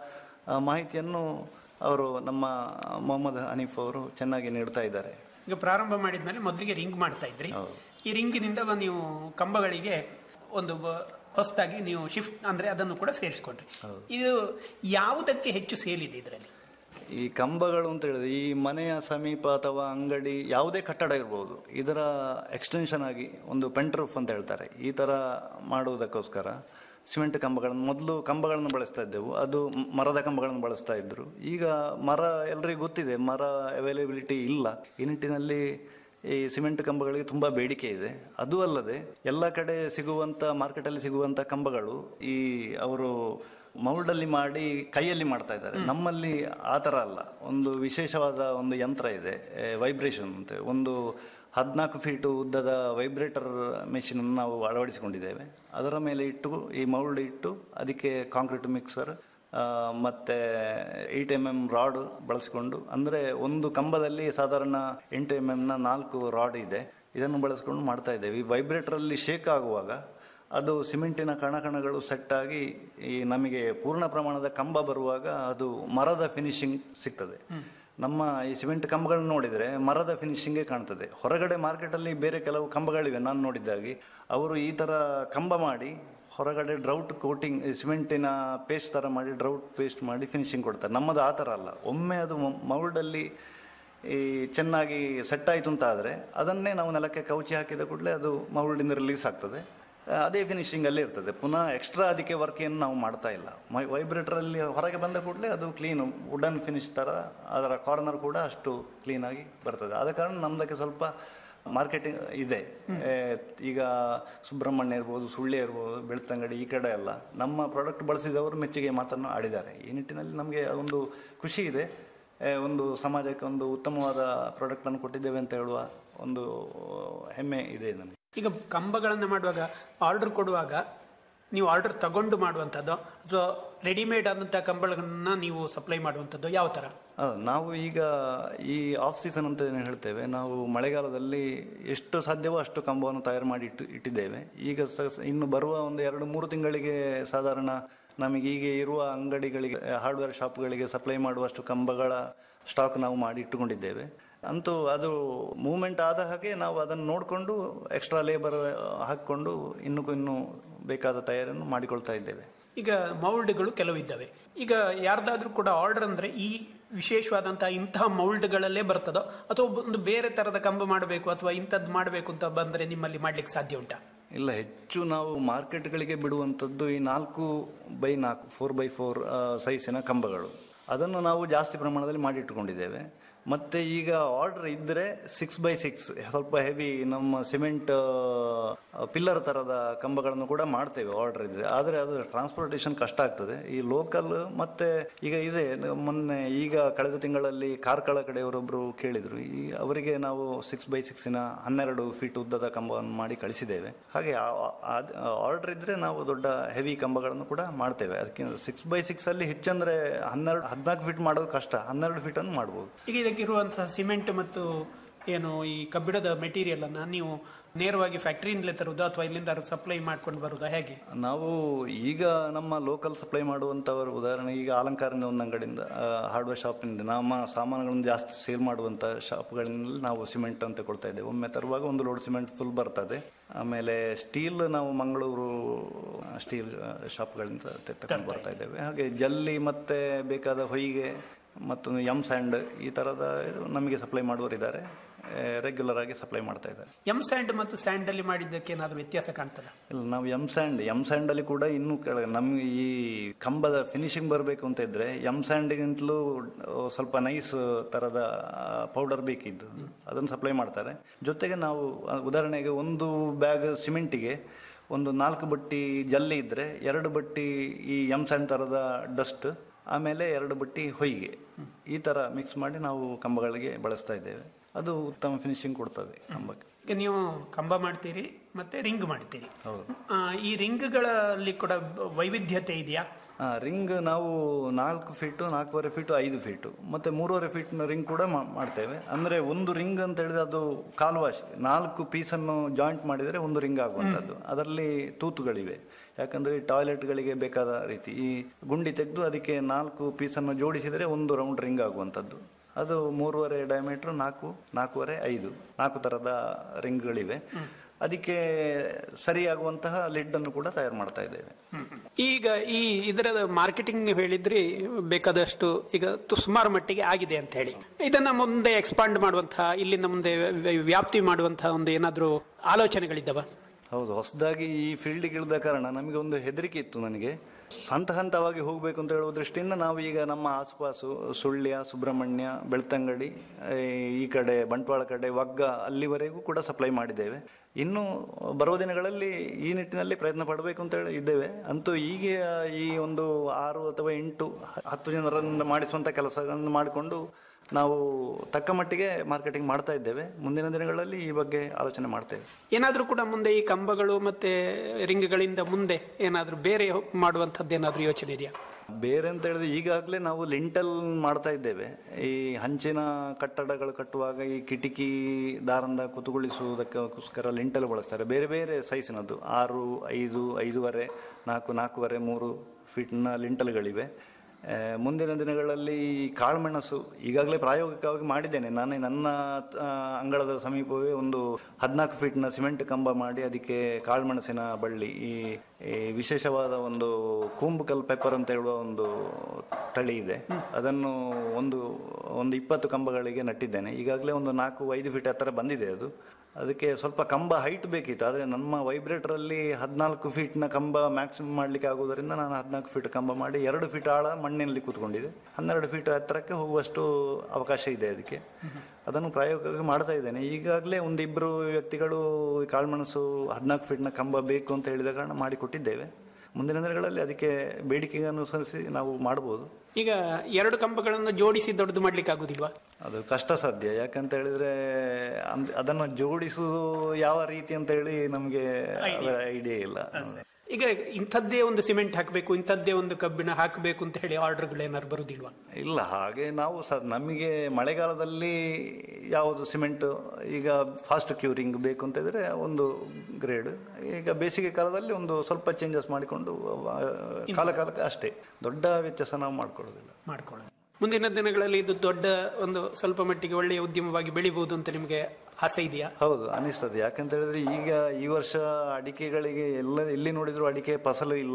ಆ, ಮಾಹಿತಿಯನ್ನು ಅವರು ನಮ್ಮ ಮೊಹಮ್ಮದ್ ಹನೀಫ್ ಅವರು ಚೆನ್ನಾಗಿ ನೀಡ್ತಾ ಇದ್ದಾರೆ ಈಗ ಪ್ರಾರಂಭ ಮಾಡಿದ್ಮೇಲೆ ಮೊದಲಿಗೆ ರಿಂಗ್ ಮಾಡ್ತಾ ಇದ್ರಿ ಈ ರಿಂಗಿನಿಂದ ಬ- ನೀವು ಕಂಬಗಳಿಗೆ ಒಂದು ಬ- ಹೊಸದಾಗಿ ನೀವು ಶಿಫ್ಟ್ ಅಂದ್ರೆ ಅದನ್ನು ಕೂಡ ಸೇರಿಸ್ಕೊಂಡ್ರಿ ಇದು ಯಾವುದಕ್ಕೆ ಹೆಚ್ಚು ಸೇಲ್ ಇದೆ ಇದರಲ್ಲಿ ಈ ಕಂಬಗಳು ಅಂತ ಹೇಳಿದ್ರೆ ಈ ಮನೆಯ ಸಮೀಪ ಅಥವಾ ಅಂಗಡಿ ಯಾವುದೇ ಕಟ್ಟಡ ಇರ್ಬೋದು ಇದರ ಎಕ್ಸ್ಟೆನ್ಷನ್ ಆಗಿ ಒಂದು ಪೆಂಟ್ರೂಫ್ ಅಂತ ಹೇಳ್ತಾರೆ ಈ ಥರ ಮಾಡುವುದಕ್ಕೋಸ್ಕರ ಸಿಮೆಂಟ್ ಕಂಬಗಳನ್ನು ಮೊದಲು ಕಂಬಗಳನ್ನು ಬಳಸ್ತಾ ಇದ್ದೆವು ಅದು ಮ್- ಮರದ ಕಂಬಗಳನ್ನು ಬಳಸ್ತಾ ಇದ್ರು ಈಗ ಮರ ಎಲ್ರಿಗೂ ಗೊತ್ತಿದೆ ಮರ ಅವೈಲೇಬಿಲಿಟಿ ಇಲ್ಲ ಈ ನಿಟ್ಟಿನಲ್ಲಿ ಈ ಸಿಮೆಂಟ್ ಕಂಬಗಳಿಗೆ ತುಂಬ ಬೇಡಿಕೆ ಇದೆ ಅದು ಅಲ್ಲದೆ ಎಲ್ಲ ಕಡೆ ಸಿಗುವಂಥ ಮಾರ್ಕೆಟಲ್ಲಿ ಸಿಗುವಂಥ ಕಂಬಗಳು ಈ ಅವರು ಮೌಲ್ಡಲ್ಲಿ ಮಾಡಿ ಕೈಯಲ್ಲಿ ಮಾಡ್ತಾ ಇದ್ದಾರೆ ನಮ್ಮಲ್ಲಿ ಆ ಥರ ಅಲ್ಲ ಒಂದು ವಿಶೇಷವಾದ ಒಂದು ಯಂತ್ರ ಇದೆ ವೈಬ್ರೇಷನ್ ಅಂತ ಒಂದು ಹದಿನಾಲ್ಕು ಫೀಟು ಉದ್ದದ ವೈಬ್ರೇಟರ್ ಮೆಷಿನ್ ನಾವು ಅಳವಡಿಸಿಕೊಂಡಿದ್ದೇವೆ ಅದರ ಮೇಲೆ ಇಟ್ಟು ಈ ಮೌಲ್ಡ್ ಇಟ್ಟು ಅದಕ್ಕೆ ಕಾಂಕ್ರೀಟ್ ಮಿಕ್ಸರ್ ಮತ್ತೆ ಏಯ್ಟ್ ಎಮ್ ಎಮ್ ರಾಡ್ ಬಳಸಿಕೊಂಡು ಅಂದರೆ ಒಂದು ಕಂಬದಲ್ಲಿ ಸಾಧಾರಣ ಎಂಟು ಎಮ್ ಎಮ್ನ ನಾಲ್ಕು ರಾಡ್ ಇದೆ ಇದನ್ನು ಬಳಸಿಕೊಂಡು ಮಾಡ್ತಾ ಇದ್ದೇವೆ ಈ ವೈಬ್ರೇಟರಲ್ಲಿ ಶೇಕ್ ಆಗುವಾಗ ಅದು ಸಿಮೆಂಟಿನ ಕಣಕಣಗಳು ಸೆಟ್ ಆಗಿ ಈ ನಮಗೆ ಪೂರ್ಣ ಪ್ರಮಾಣದ ಕಂಬ ಬರುವಾಗ ಅದು ಮರದ ಫಿನಿಶಿಂಗ್ ಸಿಗ್ತದೆ ನಮ್ಮ ಈ ಸಿಮೆಂಟ್ ಕಂಬಗಳನ್ನ ನೋಡಿದರೆ ಮರದ ಫಿನಿಶಿಂಗೇ ಕಾಣ್ತದೆ ಹೊರಗಡೆ ಮಾರ್ಕೆಟಲ್ಲಿ ಬೇರೆ ಕೆಲವು ಕಂಬಗಳಿವೆ ನಾನು ನೋಡಿದ್ದಾಗಿ ಅವರು ಈ ಥರ ಕಂಬ ಮಾಡಿ ಹೊರಗಡೆ ಡ್ರೌಟ್ ಕೋಟಿಂಗ್ ಸಿಮೆಂಟಿನ ಪೇಸ್ಟ್ ಥರ ಮಾಡಿ ಡ್ರೌಟ್ ಪೇಸ್ಟ್ ಮಾಡಿ ಫಿನಿಶಿಂಗ್ ಕೊಡ್ತಾರೆ ನಮ್ಮದು ಆ ಥರ ಅಲ್ಲ ಒಮ್ಮೆ ಅದು ಮೌಲ್ಡಲ್ಲಿ ಈ ಚೆನ್ನಾಗಿ ಸೆಟ್ ಆಯಿತು ಅಂತ ಆದರೆ ಅದನ್ನೇ ನಾವು ನೆಲಕ್ಕೆ ಕೌಚಿ ಹಾಕಿದ ಕೂಡಲೇ ಅದು ಮೌಲ್ಡಿಂದ ರಿಲೀಸ್ ಆಗ್ತದೆ ಆ, ಅದೇ ಫಿನಿಶಿಂಗ್ ಅಲ್ಲಿ ಇರ್ತದೆ ಪುನಃ ಎಕ್ಸ್ಟ್ರಾ ಅದಕ್ಕೆ ವರ್ಕ್ ಏನು ನಾವು ಮಾಡ್ತಾ ಇಲ್ಲ ವೈಬ್ರೇಟರಲ್ಲಿ ಹೊರಗೆ ಬಂದ ಕೂಡಲೇ ಅದು ಕ್ಲೀನ್ ವುಡನ್ ಫಿನಿಶ್ ಥರ ಅದರ ಕಾರ್ನರ್ ಕೂಡ ಅಷ್ಟು ಕ್ಲೀನಾಗಿ ಬರ್ತದೆ ಆದ ಕಾರಣ ನಮ್ದಕ್ಕೆ ಸ್ವಲ್ಪ ಮಾರ್ಕೆಟಿಂಗ್ ಇದೆ ಏ, ಈಗ ಸುಬ್ರಹ್ಮಣ್ಯ ಇರ್ಬೋದು ಸುಳ್ಯ ಇರ್ಬೋದು ಬೆಳ್ತಂಗಡಿ ಈ ಕಡೆ ಎಲ್ಲ ನಮ್ಮ ಪ್ರಾಡಕ್ಟ್ ಬಳಸಿದವರು ಮೆಚ್ಚುಗೆ ಮಾತನ್ನು ಆಡಿದ್ದಾರೆ ಈ ನಿಟ್ಟಿನಲ್ಲಿ ನಮಗೆ ಒಂದು ಖುಷಿ ಇದೆ ಏ, ಒಂದು ಸಮಾಜಕ್ಕೆ ಒಂದು ಉತ್ತಮವಾದ ಪ್ರಾಡಕ್ಟನ್ನು ಕೊಟ್ಟಿದ್ದೇವೆ ಅಂತ ಹೇಳುವ ಒಂದು ಹೆಮ್ಮೆ ಇದೆ ನನಗೆ ಈಗ ಕಂಬಗಳನ್ನು ಮಾಡುವಾಗ ಆರ್ಡರ್ ಕೊಡುವಾಗ ನೀವು ಆರ್ಡರ್ ತಗೊಂಡು ಮಾಡುವಂಥದ್ದು ಅಥವಾ ರೆಡಿಮೇಡ್ ಆದಂತಹ ಕಂಬಗಳನ್ನ ನೀವು ಸಪ್ಲೈ ಮಾಡುವಂಥದ್ದು ಯಾವ ತರ ಹೌದು, ನಾವು ಈಗ ಈ ಆಫ್ ಸೀಸನ್ ಅಂತ ಏನು ಹೇಳ್ತೇವೆ ನಾವು ಮಳೆಗಾಲದಲ್ಲಿ ಎಷ್ಟು ಸಾಧ್ಯವೋ ಅಷ್ಟು ಕಂಬವನ್ನು ತಯಾರು ಮಾಡಿ ಇಟ್ಟು ಇಟ್ಟಿದ್ದೇವೆ ಈಗ ಸ ಸ- ಇನ್ನು ಬರುವ ಒಂದು ಎರಡು ಮೂರು ತಿಂಗಳಿಗೆ ಸಾಧಾರಣ ನಮಗೆ ಈಗ ಇರುವ ಅಂಗಡಿಗಳಿಗೆ ಹಾರ್ಡ್ವೇರ್ ಶಾಪ್ಗಳಿಗೆ ಸಪ್ಲೈ ಮಾಡುವಷ್ಟು ಕಂಬಗಳ ಸ್ಟಾಕ್ ನಾವು ಮಾಡಿ ಇಟ್ಟುಕೊಂಡಿದ್ದೇವೆ ಅಂತೂ ಅದು ಮೂವ್ಮೆಂಟ್ ಆದ ಹಾಗೆ ನಾವು ಅದನ್ನು ನೋಡಿಕೊಂಡು ಎಕ್ಸ್ಟ್ರಾ ಲೇಬರ್ ಹಾಕಿಕೊಂಡು ಇನ್ನೂ ಇನ್ನೂ ಬೇಕಾದ ತಯಾರಿಯನ್ನು ಮಾಡಿಕೊಳ್ತಾ ಇದ್ದೇವೆ ಈಗ ಮೌಲ್ಡ್ಗಳು ಕೆಲವು ಇದ್ದಾವೆ ಈಗ ಯಾರ್ದಾದ್ರೂ ಕೂಡ ಆರ್ಡರ್ ಅಂದ್ರೆ ಈ ವಿಶೇಷವಾದಂತಹ ಇಂತಹ ಮೌಲ್ಡ್ಗಳಲ್ಲೇ ಬರ್ತದೋ ಅಥವಾ ಒಂದು ಬೇರೆ ತರದ ಕಂಬ ಮಾಡಬೇಕು ಅಥವಾ ಇಂಥದ್ದು ಮಾಡಬೇಕು ಅಂತ ಬಂದ್ರೆ ನಿಮ್ಮಲ್ಲಿ ಮಾಡ್ಲಿಕ್ಕೆ ಸಾಧ್ಯ ಉಂಟಾ ಇಲ್ಲ ಹೆಚ್ಚು ನಾವು ಮಾರ್ಕೆಟ್ಗಳಿಗೆ ಬಿಡುವಂಥದ್ದು ಈ ನಾಲ್ಕು ಬೈ ನಾಲ್ಕು ಫೋರ್ ಬೈ ಫೋರ್ ಸೈಜಿನ ಕಂಬಗಳು ಅದನ್ನು ನಾವು ಜಾಸ್ತಿ ಪ್ರಮಾಣದಲ್ಲಿ ಮಾಡಿಟ್ಟುಕೊಂಡಿದ್ದೇವೆ ಮತ್ತು ಈಗ ಆರ್ಡರ್ ಇದ್ದರೆ ಸಿಕ್ಸ್ ಬೈ ಸಿಕ್ಸ್ ಸ್ವಲ್ಪ ಹೆವಿ ನಮ್ಮ ಸಿಮೆಂಟ್ ಪಿಲ್ಲರ್ ಥರದ ಕಂಬಗಳನ್ನು ಕೂಡ ಮಾಡ್ತೇವೆ ಆರ್ಡರ್ ಇದ್ದರೆ ಆದರೆ ಅದು ಟ್ರಾನ್ಸ್ಪೋರ್ಟೇಷನ್ ಕಷ್ಟ ಆಗ್ತದೆ ಈ ಲೋಕಲ್ ಮತ್ತು ಈಗ ಇದೆ ಮೊನ್ನೆ ಈಗ ಕಳೆದ ತಿಂಗಳಲ್ಲಿ ಕಾರ್ಕಳ ಕಡೆಯವರೊಬ್ಬರು ಕೇಳಿದರು ಈ ಅವರಿಗೆ ನಾವು ಸಿಕ್ಸ್ ಬೈ ಸಿಕ್ಸಿನ ಹನ್ನೆರಡು ಫೀಟ್ ಉದ್ದದ ಕಂಬವನ್ನು ಮಾಡಿ ಕಳಿಸಿದ್ದೇವೆ ಹಾಗೆ ಆರ್ಡರ್ ಇದ್ದರೆ ನಾವು ದೊಡ್ಡ ಹೆವಿ ಕಂಬಗಳನ್ನು ಕೂಡ ಮಾಡ್ತೇವೆ ಅದಕ್ಕೆ ಸಿಕ್ಸ್ ಬೈ ಸಿಕ್ಸ್ ಅಲ್ಲಿ ಹೆಚ್ಚಂದ್ರೆ ಹನ್ನೆರಡು ಹದಿನಾಲ್ಕು ಫೀಟ್ ಮಾಡೋದು ಕಷ್ಟ ಹನ್ನೆರಡು ಫೀಟನ್ನು ಮಾಡ್ಬೋದು ಈಗ ಇದಕ್ಕಿರುವಂತಹ ಸಿಮೆಂಟ್ ಮತ್ತು ಏನು ಈ ಕಬ್ಬಿಣದ ಮೆಟೀರಿಯಲ್ ಅನ್ನ ನೀವು ನೇರವಾಗಿ ಫ್ಯಾಕ್ಟರಿಯಿಂದಲೇ ತರುವುದು ಅಥವಾ ಇಲ್ಲಿಂದ ಸಪ್ಲೈ ಮಾಡ್ಕೊಂಡು ಬರುವುದಾ ಹೇಗೆ ನಾವು ಈಗ ನಮ್ಮ ಲೋಕಲ್ ಸಪ್ಲೈ ಮಾಡುವಂಥವರು ಉದಾಹರಣೆ ಈಗ ಅಲಂಕಾರದ ಒಂದು ಅಂಗಡಿಯಿಂದ ಹಾರ್ಡ್ವೇರ್ ಶಾಪಿನಿಂದ ನಮ್ಮ ಸಾಮಾನುಗಳನ್ನು ಜಾಸ್ತಿ ಸೇಲ್ ಮಾಡುವಂಥ ಶಾಪ್ಗಳಿಂದ ನಾವು ಸಿಮೆಂಟ್ ಅಂತ ಕೊಡ್ತಾ ಇದ್ದೇವೆ ಒಮ್ಮೆ ತರುವಾಗ ಒಂದು ಲೋಡ್ ಸಿಮೆಂಟ್ ಫುಲ್ ಬರ್ತದೆ ಆಮೇಲೆ ಸ್ಟೀಲ್ ನಾವು ಮಂಗಳೂರು ಸ್ಟೀಲ್ ಶಾಪ್ಗಳಿಂದ ತಗೊಂಡು ಬರ್ತಾ ಇದ್ದೇವೆ ಹಾಗೆ ಜಲ್ಲಿ ಮತ್ತೆ ಬೇಕಾದ ಹೊಯ್ಗೆ ಮತ್ತು ಎಮ್ ಸ್ಯಾಂಡ್ ಈ ಥರದ ಇದು ನಮಗೆ ಸಪ್ಲೈ ಮಾಡುವವರಿದ್ದಾರೆ ರೆಗ್ಯುಲರ್ ಆಗಿ ಸಪ್ಲೈ ಮಾಡ್ತಾ ಇದ್ದಾರೆ ಎಂ ಸ್ಯಾಂಡ್ ಮತ್ತು ಸ್ಯಾಂಡ್ ಅಲ್ಲಿ ಮಾಡಿದ್ದಕ್ಕೆ ಏನಾದರೂ ವ್ಯತ್ಯಾಸ ಕಾಣ್ತದ ಇಲ್ಲ ನಾವು ಎಮ್ ಸ್ಯಾಂಡ್ ಎಮ್ ಸ್ಯಾಂಡಲ್ಲಿ ಕೂಡ ಇನ್ನೂ ಕೆಳಗೆ ನಮ್ಗೆ ಈ ಕಂಬದ ಫಿನಿಶಿಂಗ್ ಬರಬೇಕು ಅಂತ ಇದ್ರೆ ಎಮ್ ಸ್ಯಾಂಡಿಗಿಂತಲೂ ಸ್ವಲ್ಪ ನೈಸ್ ಥರದ ಪೌಡರ್ ಬೇಕಿದ್ದು ಅದನ್ನು ಸಪ್ಲೈ ಮಾಡ್ತಾರೆ ಜೊತೆಗೆ ನಾವು ಆ, ಉದಾಹರಣೆಗೆ ಒಂದು ಬ್ಯಾಗ್ ಸಿಮೆಂಟಿಗೆ ಒಂದು ನಾಲ್ಕು ಬಟ್ಟಿ ಜಲ್ಲಿ ಇದ್ದರೆ ಎರಡು ಬಟ್ಟಿ ಈ ಎಮ್ ಸ್ಯಾಂಡ್ ಥರದ ಡಸ್ಟ್ ಆಮೇಲೆ ಎರಡು ಬಟ್ಟಿ ಹೊಯ್ಗೆ ಈ ಥರ ಮಿಕ್ಸ್ ಮಾಡಿ ನಾವು ಕಂಬಗಳಿಗೆ ಬಳಸ್ತಾ ಇದ್ದೇವೆ ಅದು ಉತ್ತಮ ಫಿನಿಶಿಂಗ್ ಕೊಡ್ತದೆ ಕಂಬಕ್ಕೆ ಈಗ ನೀವು ಕಂಬ ಮಾಡ್ತೀರಿ ಮತ್ತೆ ರಿಂಗ್ ಮಾಡ್ತೀರಿ ಹೌದು ಆ, ಈ ರಿಂಗ್ಗಳಲ್ಲಿ ಕೂಡ ವೈವಿಧ್ಯತೆ ಇದೆಯಾ ಆ, ರಿಂಗ್ ನಾವು ನಾಲ್ಕು ಫೀಟು ನಾಲ್ಕೂವರೆ ಫೀಟು ಐದು ಫೀಟು ಮತ್ತೆ ಮೂರುವರೆ ಫೀಟ್ನ ರಿಂಗ್ ಕೂಡ ಮಾ- ಮಾಡ್ತೇವೆ ಅಂದರೆ ಒಂದು ರಿಂಗ್ ಅಂತ ಹೇಳಿದ್ರೆ ಅದು ಕಾಲ್ವಾಶ್ ನಾಲ್ಕು ಪೀಸನ್ನು ಜಾಯಿಂಟ್ ಮಾಡಿದರೆ ಒಂದು ರಿಂಗ್ ಆಗುವಂಥದ್ದು ಅದರಲ್ಲಿ ತೂತುಗಳಿವೆ ಯಾಕಂದರೆ ಟಾಯ್ಲೆಟ್ಗಳಿಗೆ ಬೇಕಾದ ರೀತಿ ಈ ಗುಂಡಿ ತೆಗೆದು ಅದಕ್ಕೆ ನಾಲ್ಕು ಪೀಸನ್ನು ಜೋಡಿಸಿದರೆ ಒಂದು ರೌಂಡ್ ರಿಂಗ್ ಆಗುವಂಥದ್ದು ಅದು ಮೂರುವರೆ ಡಯಾಮೀಟ್ರ್ ನಾಲ್ಕು ನಾಲ್ಕೂವರೆ ಐದು ನಾಲ್ಕು ಥರದ ರಿಂಗ್ಗಳಿವೆ ಅದಕ್ಕೆ ಸರಿಯಾಗುವಂತಹ ಲಿಡ್ ಅನ್ನು ಕೂಡ ತಯಾರು ಮಾಡ್ತಾ ಇದ್ದೇವೆ ಈಗ ಈ ಇದರ ಮಾರ್ಕೆಟಿಂಗ್ ನೀವು ಹೇಳಿದ್ರಿ ಬೇಕಾದಷ್ಟು ಈಗ ತು- ಸುಮಾರು ಮಟ್ಟಿಗೆ ಆಗಿದೆ ಅಂತ ಹೇಳಿ ಇದನ್ನ ಮುಂದೆ ಎಕ್ಸ್ಪಾಂಡ್ ಮಾಡುವಂತಹ ಇಲ್ಲಿಂದ ಮುಂದೆ ವ್ಯ- ವ್ಯಾಪ್ತಿ ಮಾಡುವಂತಹ ಒಂದು ಏನಾದರೂ ಆಲೋಚನೆಗಳಿದ್ದಾವ ಹೌದು ಹೊಸದಾಗಿ ಈ ಫೀಲ್ಡಿಗೆ ಇಳಿದ ಕಾರಣ ನಮಗೆ ಒಂದು ಹೆದರಿಕೆ ಇತ್ತು ನನಗೆ ಹಂತ ಹಂತವಾಗಿ ಹೋಗಬೇಕು ಅಂತ ಹೇಳುವ ದೃಷ್ಟಿಯಿಂದ ನಾವು ಈಗ ನಮ್ಮ ಆಸುಪಾಸು ಸುಳ್ಯ ಸುಬ್ರಹ್ಮಣ್ಯ ಬೆಳ್ತಂಗಡಿ ಆ, ಈ ಕಡೆ ಬಂಟ್ವಾಳ ಕಡೆ ವಗ್ಗ ಅಲ್ಲಿವರೆಗೂ ಕೂಡ ಸಪ್ಲೈ ಮಾಡಿದ್ದೇವೆ ಇನ್ನು ಬರುವ ದಿನಗಳಲ್ಲಿ ಈ ನಿಟ್ಟಿನಲ್ಲಿ ಪ್ರಯತ್ನ ಪಡಬೇಕು ಅಂತ ಹೇಳಿ ಇದ್ದೇವೆ ಅಂತೂ ಈಗ ಈ ಒಂದು ಆರು ಅಥವಾ ಎಂಟು ಹತ್ತು ಜನರನ್ನು ಮಾಡಿಸುವಂಥ ಕೆಲಸಗಳನ್ನು ಮಾಡಿಕೊಂಡು ನಾವು ತಕ್ಕ ಮಟ್ಟಿಗೆ ಮಾರ್ಕೆಟಿಂಗ್ ಮಾಡ್ತಾ ಇದ್ದೇವೆ ಮುಂದಿನ ದಿನಗಳಲ್ಲಿ ಈ ಬಗ್ಗೆ ಆಲೋಚನೆ ಮಾಡ್ತೇವೆ ಏನಾದರೂ ಕೂಡ ಮುಂದೆ ಈ ಕಂಬಗಳು ಮತ್ತೆ ರಿಂಗ್ಗಳಿಂದ ಮುಂದೆ ಏನಾದರೂ ಬೇರೆ ಮಾಡುವಂಥದ್ದು ಏನಾದರೂ ಯೋಚನೆ ಇದೆಯಾ ಬೇರೆ ಅಂತ ಹೇಳಿದ್ರೆ ಈಗಾಗಲೇ ನಾವು ಲಿಂಟಲ್ ಮಾಡ್ತಾ ಇದ್ದೇವೆ ಈ ಹಂಚಿನ ಕಟ್ಟಡಗಳು ಕಟ್ಟುವಾಗ ಈ ಕಿಟಕಿ ದಾರಂದ ಕುತುಗೊಳಿಸುವುದಕ್ಕೋಸ್ಕರ ಲಿಂಟಲ್ ಬಳಸ್ತಾರೆ ಬೇರೆ ಬೇರೆ ಸೈಜಿನದ್ದು ಆರು ಐದು ಐದೂವರೆ ನಾಲ್ಕು ನಾಲ್ಕೂವರೆ ಮೂರು ಫೀಟ್ನ ಲಿಂಟಲ್ಗಳಿವೆ ಆ, ಮುಂದಿನ ದಿನಗಳಲ್ಲಿ ಈ ಕಾಳುಮೆಣಸು ಈಗಾಗಲೇ ಪ್ರಾಯೋಗಿಕವಾಗಿ ಮಾಡಿದ್ದೇನೆ ನಾನೇ ನನ್ನ ಆ, ಅಂಗಳದ ಸಮೀಪವೇ ಒಂದು ಹದಿನಾಲ್ಕು ಫೀಟ್ನ ಸಿಮೆಂಟ್ ಕಂಬ ಮಾಡಿ ಅದಕ್ಕೆ ಕಾಳುಮೆಣಸಿನ ಬಳ್ಳಿ ಈ ಈ ವಿಶೇಷವಾದ ಒಂದು ಕೂಂಬುಕಲ್ ಪೆಪ್ಪರ್ ಅಂತ ಹೇಳುವ ಒಂದು ತಳಿ ಇದೆ ಅದನ್ನು ಒಂದು ಒಂದು ಇಪ್ಪತ್ತು ಕಂಬಗಳಿಗೆ ನಟ್ಟಿದ್ದೇನೆ ಈಗಾಗಲೇ ಒಂದು ನಾಲ್ಕು ಐದು ಫೀಟ್ ಹತ್ತಿರ ಬಂದಿದೆ ಅದು ಅದಕ್ಕೆ ಸ್ವಲ್ಪ ಕಂಬ ಹೈಟ್ ಬೇಕಿತ್ತು ಆದರೆ ನಮ್ಮ ವೈಬ್ರೇಟರಲ್ಲಿ ಹದಿನಾಲ್ಕು ಫೀಟ್ನ ಕಂಬ ಮ್ಯಾಕ್ಸಿಮಮ್ ಮಾಡಲಿಕ್ಕೆ ಆಗುವುದರಿಂದ ನಾನು ಹದಿನಾಲ್ಕು ಫೀಟ್ ಕಂಬ ಮಾಡಿ ಎರಡು ಫೀಟ್ ಆಳ ಮಣ್ಣಿನಲ್ಲಿ ಕೂತ್ಕೊಂಡಿದೆ ಹನ್ನೆರಡು ಫೀಟ್ ಹತ್ತಿರಕ್ಕೆ ಹೋಗುವಷ್ಟು ಅವಕಾಶ ಇದೆ ಅದಕ್ಕೆ ಅದನ್ನು ಪ್ರಾಯೋಗಿಕವಾಗಿ ಮಾಡ್ತಾ ಇದ್ದೇನೆ ಈಗಾಗಲೇ ಒಂದಿಬ್ಬರು ವ್ಯಕ್ತಿಗಳು ಈ ಕಾಳುಮೆಣಸು ಹದಿನಾಲ್ಕು ಫೀಟ್ನ ಕಂಬ ಬೇಕು ಅಂತ ಹೇಳಿದ ಕಾರಣ ಮಾಡಿಕೊಟ್ಟಿದ್ದೇವೆ ಮುಂದಿನ ದಿನಗಳಲ್ಲಿ ಅದಕ್ಕೆ ಬೇಡಿಕೆಗೆ ಅನುಸರಿಸಿ ನಾವು ಮಾಡ್ಬೋದು ಈಗ ಎರಡು ಕಂಬಗಳನ್ನು ಜೋಡಿಸಿ ದೊಡ್ಡದು ಮಾಡ್ಲಿಕ್ಕೆ ಆಗುದಿಲ್ವಾ ಅದು ಕಷ್ಟ ಸಾಧ್ಯ ಯಾಕಂತ ಹೇಳಿದ್ರೆ ಅಂದ್- ಅದನ್ನು ಜೋಡಿಸುವುದು ಯಾವ ರೀತಿ ಅಂತ ಹೇಳಿ ನಮಗೆ ಐಡಿಯಾ ಇಲ್ಲ ಈಗ ಇಂಥದ್ದೇ ಒಂದು ಸಿಮೆಂಟ್ ಹಾಕಬೇಕು ಇಂಥದ್ದೇ ಒಂದು ಕಬ್ಬಿಣ ಹಾಕಬೇಕು ಅಂತ ಹೇಳಿ ಆರ್ಡರ್ಗಳು ಏನಾದ್ರು ಬರುದಿಲ್ವಾ ಇಲ್ಲ ಹಾಗೆ ನಾವು ಸ ನಮಗೆ ಮಳೆಗಾಲದಲ್ಲಿ ಯಾವುದು ಸಿಮೆಂಟ್ ಈಗ ಫಾಸ್ಟ್ ಕ್ಯೂರಿಂಗ್ ಬೇಕು ಅಂತ ಇದ್ರೆ ಒಂದು ಗ್ರೇಡ್ ಈಗ ಬೇಸಿಗೆ ಕಾಲದಲ್ಲಿ ಒಂದು ಸ್ವಲ್ಪ ಚೇಂಜಸ್ ಮಾಡಿಕೊಂಡು ಆ, ಕಾಲ ಕಾಲಕ್ಕೆ ಅಷ್ಟೇ ದೊಡ್ಡ ವ್ಯತ್ಯಾಸ ನಾವು ಮಾಡ್ಕೊಳ್ಳೋದಿಲ್ಲ ಮಾಡ್ಕೊಳ್ಳೋದು ಮುಂದಿನ ದಿನಗಳಲ್ಲಿ ಇದು ದೊಡ್ಡ ಒಂದು ಸ್ವಲ್ಪ ಮಟ್ಟಿಗೆ ಒಳ್ಳೆಯ ಉದ್ಯಮವಾಗಿ ಬೆಳಿಬಹುದು ಅಂತ ನಿಮಗೆ ಆಸೆ ಇದೆಯಾ ಹೌದು ಅನಿಸ್ತದೆ ಯಾಕಂತ ಹೇಳಿದ್ರೆ ಈಗ ಈ ವರ್ಷ ಅಡಿಕೆಗಳಿಗೆ ಎಲ್ಲ ಎಲ್ಲಿ ನೋಡಿದ್ರು ಅಡಿಕೆ ಫಸಲು ಇಲ್ಲ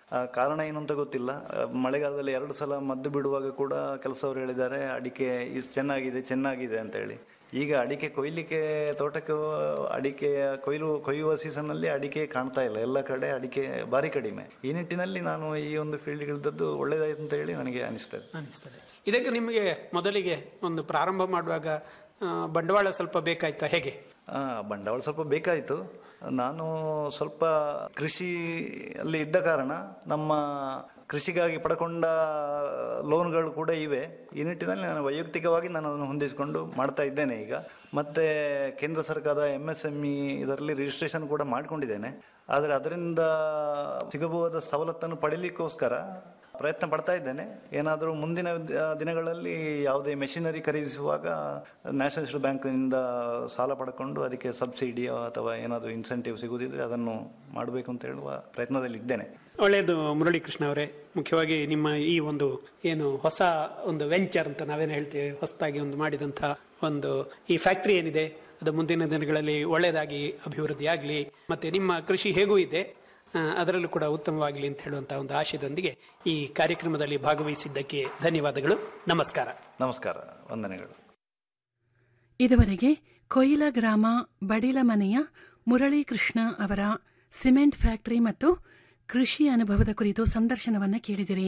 ಆ, ಕಾರಣ ಏನು ಅಂತ ಗೊತ್ತಿಲ್ಲ ಆ, ಮಳೆಗಾಲದಲ್ಲಿ ಎರಡು ಸಲ ಮದ್ದು ಬಿಡುವಾಗ ಕೂಡ ಕೆಲಸವರು ಹೇಳಿದ್ದಾರೆ ಅಡಿಕೆ ಇಷ್ಟು ಚೆನ್ನಾಗಿದೆ ಚೆನ್ನಾಗಿದೆ ಅಂತ ಹೇಳಿ ಈಗ ಅಡಿಕೆ ಕೊಯ್ಲಿಕ್ಕೆ ತೋಟಕ್ಕೆ ಅಡಿಕೆ ಕೊಯ್ಲು ಕೊಯ್ಯುವ ಸೀಸನ್ನಲ್ಲಿ ಅಡಿಕೆ ಕಾಣ್ತಾ ಇಲ್ಲ ಎಲ್ಲ ಕಡೆ ಅಡಿಕೆ ಭಾರಿ ಕಡಿಮೆ ಈ ನಿಟ್ಟಿನಲ್ಲಿ ನಾನು ಈ ಒಂದು ಫೀಲ್ಡ್ಗಿಳಿದದ್ದು ಒಳ್ಳೇದಾಯ್ತು ಅಂತ ಹೇಳಿ ನನಗೆ ಅನಿಸ್ತದೆ ಅನಿಸ್ತದೆ ಇದಕ್ಕೆ ನಿಮಗೆ ಮೊದಲಿಗೆ ಒಂದು ಪ್ರಾರಂಭ ಮಾಡುವಾಗ ಆ, ಬಂಡವಾಳ ಸ್ವಲ್ಪ ಬೇಕಾಯ್ತಾ ಹೇಗೆ ಆ, ಬಂಡವಾಳ ಸ್ವಲ್ಪ ಬೇಕಾಯಿತು ನಾನು ಸ್ವಲ್ಪ ಕೃಷಿ ಅಲ್ಲಿ ಇದ್ದ ಕಾರಣ ನಮ್ಮ ಕೃಷಿಗಾಗಿ ಪಡ್ಕೊಂಡ ಲೋನ್ಗಳು ಕೂಡ ಇವೆ ಈ ನಿಟ್ಟಿನಲ್ಲಿ ನಾನು ವೈಯಕ್ತಿಕವಾಗಿ ನಾನು ಅದನ್ನು ಹೊಂದಿಸಿಕೊಂಡು ಮಾಡ್ತಾ ಇದ್ದೇನೆ ಈಗ ಮತ್ತೆ ಕೇಂದ್ರ ಸರ್ಕಾರದ ಎಂ ಎಸ್ ಎಂ ಇ ಇದರಲ್ಲಿ ರಿಜಿಸ್ಟ್ರೇಷನ್ ಕೂಡ ಮಾಡ್ಕೊಂಡಿದ್ದೇನೆ ಆದರೆ ಅದರಿಂದ ಸಿಗಬಹುದಾದ ಸವಲತ್ತನ್ನು ಪಡೀಲಿಕ್ಕೋಸ್ಕರ ಪ್ರಯತ್ನ ಪಡ್ತಾ ಇದ್ದೇನೆ ಏನಾದರೂ ಮುಂದಿನ ದ- ದಿನಗಳಲ್ಲಿ ಯಾವುದೇ ಮೆಷಿನರಿ ಖರೀದಿಸುವಾಗ ನ್ಯಾಷನಲ್ ಬ್ಯಾಂಕ್ನಿಂದ ಸಾಲ ಪಡ್ಕೊಂಡು ಅದಕ್ಕೆ ಸಬ್ಸಿಡಿ ಅಥವಾ ಏನಾದರೂ ಇನ್ಸೆಂಟಿವ್ ಸಿಗುದಿದ್ರೆ ಅದನ್ನು ಮಾಡಬೇಕು ಅಂತ ಹೇಳುವ ಪ್ರಯತ್ನದಲ್ಲಿ ಇದ್ದೇನೆ ಒಳ್ಳೆಯದು ಮುರಳಿ ಕೃಷ್ಣ ಅವರೇ ಮುಖ್ಯವಾಗಿ ನಿಮ್ಮ ಈ ಒಂದು ಏನು ಹೊಸ ಒಂದು ವೆಂಚರ್ ಅಂತ ನಾವೇನು ಹೇಳ್ತೇವೆ ಹೊಸದಾಗಿ ಒಂದು ಮಾಡಿದಂಥ ಒಂದು ಈ ಫ್ಯಾಕ್ಟರಿ ಏನಿದೆ ಅದು ಮುಂದಿನ ದಿನಗಳಲ್ಲಿ ಒಳ್ಳೆಯದಾಗಿ ಅಭಿವೃದ್ಧಿ ಆಗಲಿ ಮತ್ತೆ ನಿಮ್ಮ ಕೃಷಿ ಹೇಗೂ ಇದೆ ಆ, ಅದರಲ್ಲೂ ಕೂಡ ಉತ್ತಮವಾಗಲಿ ಅಂತ ಹೇಳುವಂತಹ ಒಂದು ಆಶಯದೊಂದಿಗೆ ಈ ಕಾರ್ಯಕ್ರಮದಲ್ಲಿ ಭಾಗವಹಿಸಿದ್ದಕ್ಕೆ ಧನ್ಯವಾದಗಳು ನಮಸ್ಕಾರ ನಮಸ್ಕಾರ ವಂದನೆಗಳು ಇದುವರೆಗೆ ಕೊಯಿಲ ಗ್ರಾಮ ಬಡಿಲ ಮನೆಯ ಮುರಳಿ ಕೃಷ್ಣ ಅವರ ಸಿಮೆಂಟ್ ಫ್ಯಾಕ್ಟರಿ ಮತ್ತು ಕೃಷಿ ಅನುಭವದ ಕುರಿತು ಸಂದರ್ಶನವನ್ನ ಕೇಳಿದಿರಿ